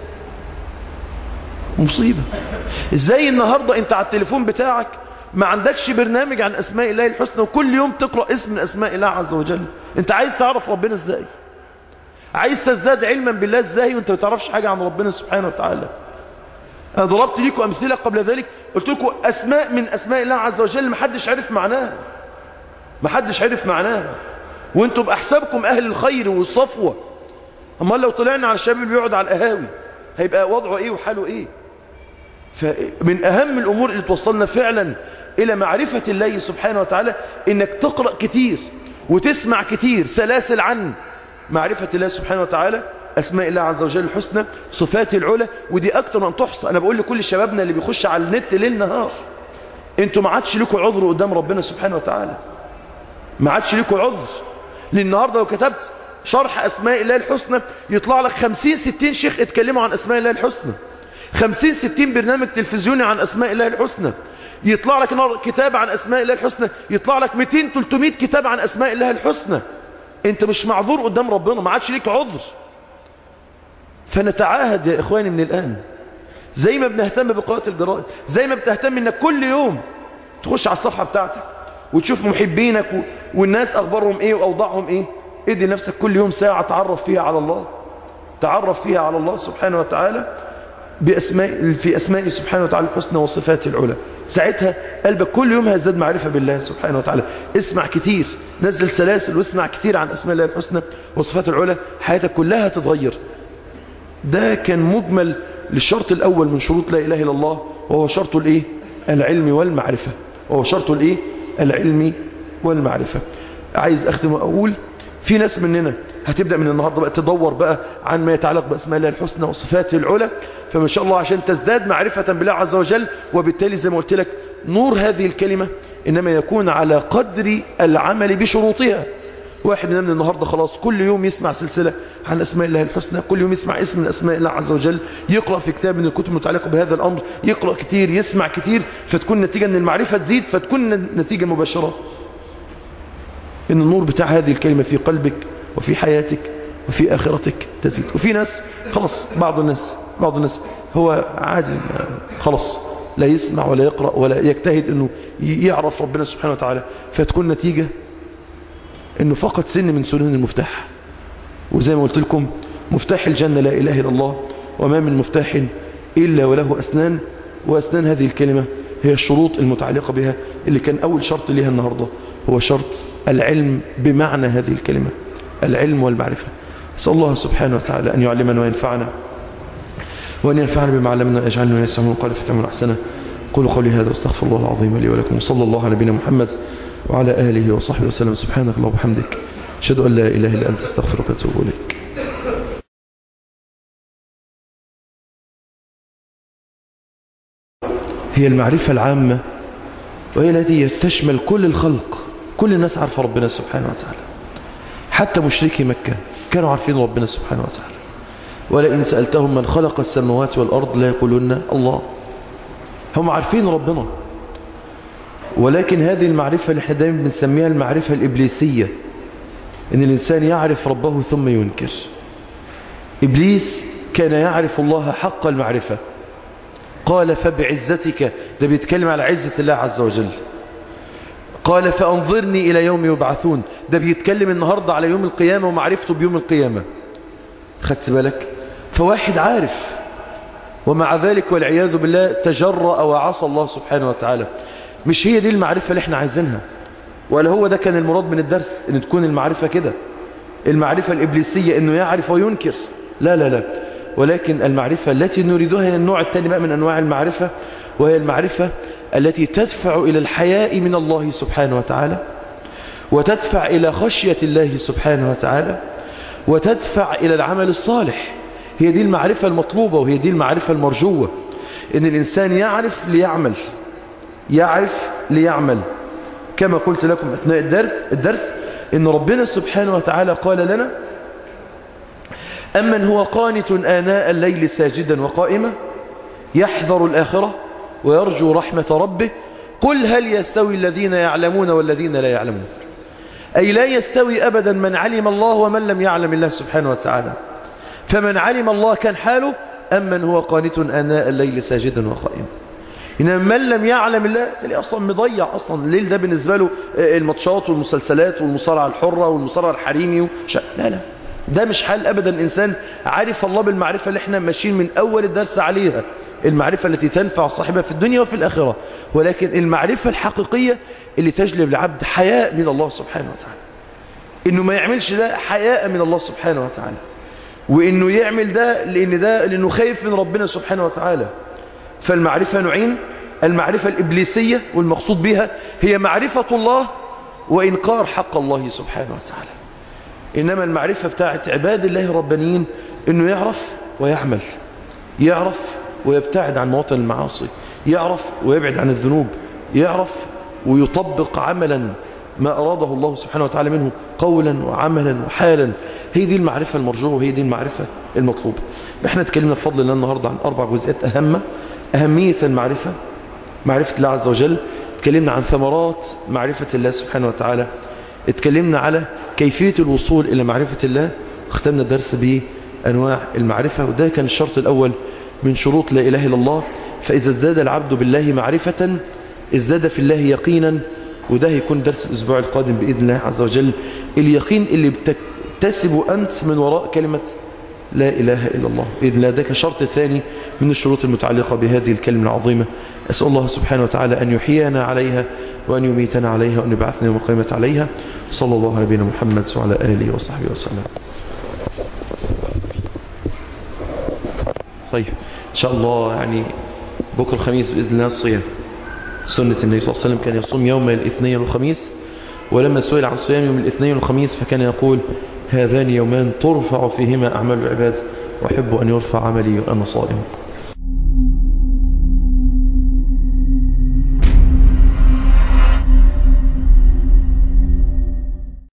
مصيبة ازاي النهاردة انت على التليفون بتاعك ما عندكش برنامج عن اسماء الله الحسنى وكل يوم تقرأ اسم من اسماء الله عز وجل انت عايز تعرف ربنا ازاي عايز تزداد علما بالله ازاي وانت ما تعرفش حاجة عن ربنا سبحانه وتعالى انا ضربت لكم امثلة قبل ذلك قلت لكم اسماء من اسماء الله عز وجل ما حدش عرف معناها ما حدش عرف معناها وانتم باحسابكم اهل الخير والصفوة اما لو طلعنا على الشباب اللي بيقعد على القهاوي هيبقى وضعه ايه وحاله ايه فمن أهم الأمور اللي توصلنا فعلا إلى معرفة الله سبحانه وتعالى إنك تقرأ كتير وتسمع كتير سلاسل عن معرفة الله سبحانه وتعالى أسماء الله عز وجل الحسنى صفات العلى ودي أكتر من تحصى أنا بقول لكل شبابنا اللي بيخش على النت ليل نهار انتوا ما عادش لكم عذر قدام ربنا سبحانه وتعالى ما عادش لكم عذر لأن النهاردة لو كتبت شرح أسماء الله الحسنى يطلع لك خمسين ستين شيخ اتكلموا عن أسماء الله الحسنى خمسين ستين برنامج تلفزيوني عن أسماء الله الحسنى يطلع لك كتاب عن أسماء الله الحسنى يطلع لك 200 300 كتاب عن أسماء الله الحسنى انت مش معذور قدام ربنا ما عادش ليك عذر فنتعاهد يا إخواني من الآن زي ما بنهتم بقراءة الجرائد زي ما بتهتم انك كل يوم تخش على الصفحة بتاعتك وتشوف محبينك والناس أخبارهم ايه وأوضاعهم ايه ادي نفسك كل يوم ساعة تعرف فيها على الله تعرف فيها على الله سبحانه وتعالى بأسماء في أسماء سبحانه وتعالى الحسنى وصفات العلى ساعتها قلبك كل يوم هيزداد معرفة بالله سبحانه وتعالى اسمع كتير نزل سلاسل واسمع كتير عن أسماء الله الحسنى وصفات العلى حياتك كلها تتغير ده كان مجمل للشرط الأول من شروط لا إله إلا الله وهو شرط الإيه العلم والمعرفة وهو شرط الإيه العلم والمعرفة عايز أختم وأقول في ناس مننا هتبدأ من النهاردة بقى تدور بقى عن ما يتعلق بأسماء الله الحسنى وصفاته العلى فما شاء الله عشان تزداد معرفة بالله عز وجل وبالتالي زي ما قلت لك نور هذه الكلمة إنما يكون على قدر العمل بشروطها واحد ينام النهاردة خلاص كل يوم يسمع سلسلة عن أسماء الله الحسنى كل يوم يسمع اسم من أسماء الله عز وجل يقرأ في كتاب من الكتب المتعلقة بهذا الأمر يقرأ كتير يسمع كتير فتكون نتيجة أن المعرفة تزيد فتكون نتيجة مباشرة أن النور بتاع هذه الكلمة في قلبك وفي حياتك وفي آخرتك تزيد وفي ناس خلاص بعض الناس بعض الناس هو عادي خلاص لا يسمع ولا يقرأ ولا يجتهد أنه يعرف ربنا سبحانه وتعالى فتكون نتيجة أنه فقط سن من سنن المفتاح وزي ما قلت لكم مفتاح الجنة لا إله إلا الله وما من مفتاح إلا وله أسنان وأسنان هذه الكلمة هي الشروط المتعلقة بها اللي كان أول شرط لها النهاردة هو شرط العلم بمعنى هذه الكلمة العلم والمعرفة أسأل الله سبحانه وتعالى أن يعلمنا وينفعنا وأن ينفعنا بما علمنا ويجعلنا يسمعون قال فتعمل أحسنه قولوا قولي هذا واستغفر الله العظيم لي ولكم وصلى الله على نبينا محمد وعلى آله وصحبه وسلم سبحانك اللهم وبحمدك أشهد أن لا إله إلا أنت استغفرك وأتوب إليك هي المعرفة العامة وهي التي تشمل كل الخلق كل الناس عارفة ربنا سبحانه وتعالى حتى مشركي مكة كانوا عارفين ربنا سبحانه وتعالى ولئن سألتهم من خلق السماوات والأرض لا يقولون الله هم عارفين ربنا ولكن هذه المعرفة اللي احنا دايما بنسميها المعرفة الإبليسية ان الإنسان يعرف ربه ثم ينكر إبليس كان يعرف الله حق المعرفة قال فبعزتك ده بيتكلم على عزة الله عز وجل قال فأنظرني إلى يوم يبعثون ده بيتكلم النهاردة على يوم القيامة ومعرفته بيوم القيامة خدت بالك فواحد عارف ومع ذلك والعياذ بالله تجرأ وعصى الله سبحانه وتعالى مش هي دي المعرفة اللي احنا عايزينها ولا هو ده كان المراد من الدرس ان تكون المعرفة كده المعرفة الإبليسية انه يعرف وينكر لا لا لا ولكن المعرفة التي نريدها هي النوع الثاني بقى من أنواع المعرفة وهي المعرفة التي تدفع إلى الحياء من الله سبحانه وتعالى وتدفع إلى خشية الله سبحانه وتعالى وتدفع إلى العمل الصالح هي دي المعرفة المطلوبة وهي دي المعرفة المرجوة إن الإنسان يعرف ليعمل يعرف ليعمل كما قلت لكم أثناء الدرس, الدرس إن ربنا سبحانه وتعالى قال لنا أمن هو قانت آناء الليل ساجدا وقائما يحذر الآخرة ويرجو رحمة ربه قل هل يستوي الذين يعلمون والذين لا يعلمون أي لا يستوي أبدا من علم الله ومن لم يعلم الله سبحانه وتعالى فمن علم الله كان حاله أمن هو قانت آناء الليل ساجدا وقائما إنما من لم يعلم الله تلاقيه أصلا مضيع أصلا الليل ده بالنسبة له الماتشات والمسلسلات والمصارعة الحرة والمصارعة الحريمي وش... لا لا ده مش حال أبدا إنسان عارف الله بالمعرفة اللي احنا ماشيين من أول الدرس عليها المعرفة التي تنفع صاحبها في الدنيا وفي الآخرة ولكن المعرفة الحقيقية اللي تجلب العبد حياء من الله سبحانه وتعالى إنه ما يعملش ده حياء من الله سبحانه وتعالى وإنه يعمل ده لأن ده لأنه خايف من ربنا سبحانه وتعالى فالمعرفة نوعين المعرفة الإبليسية والمقصود بها هي معرفة الله وإنكار حق الله سبحانه وتعالى إنما المعرفة بتاعت عباد الله الربانيين إنه يعرف ويعمل يعرف ويبتعد عن مواطن المعاصي يعرف ويبعد عن الذنوب يعرف ويطبق عملا ما أراده الله سبحانه وتعالى منه قولا وعملا وحالا هي دي المعرفة المرجوة وهي دي المعرفة المطلوبة احنا اتكلمنا بفضل الله النهاردة عن أربع جزئيات أهمة أهمية المعرفة معرفة الله عز وجل اتكلمنا عن ثمرات معرفة الله سبحانه وتعالى اتكلمنا على كيفية الوصول إلى معرفة الله اختمنا الدرس بأنواع المعرفة وده كان الشرط الأول من شروط لا إله إلا الله فإذا ازداد العبد بالله معرفة ازداد في الله يقينا وده هيكون درس الأسبوع القادم بإذن الله عز وجل اليقين اللي بتكتسب أنت من وراء كلمة لا إله إلا الله بإذن الله ده كشرط ثاني من الشروط المتعلقة بهذه الكلمة العظيمة أسأل الله سبحانه وتعالى أن يحيينا عليها وأن يميتنا عليها وأن يبعثنا يوم القيامة عليها صلى الله على نبينا محمد وعلى آله وصحبه وسلم طيب إن شاء الله يعني بكرة الخميس بإذن الله الصيام سنة النبي صلى الله عليه وسلم كان يصوم يوم الاثنين والخميس ولما سئل عن صيام يوم الاثنين والخميس فكان يقول هذان يومان ترفع فيهما أعمال العباد وأحب أن يرفع عملي وأنا صائم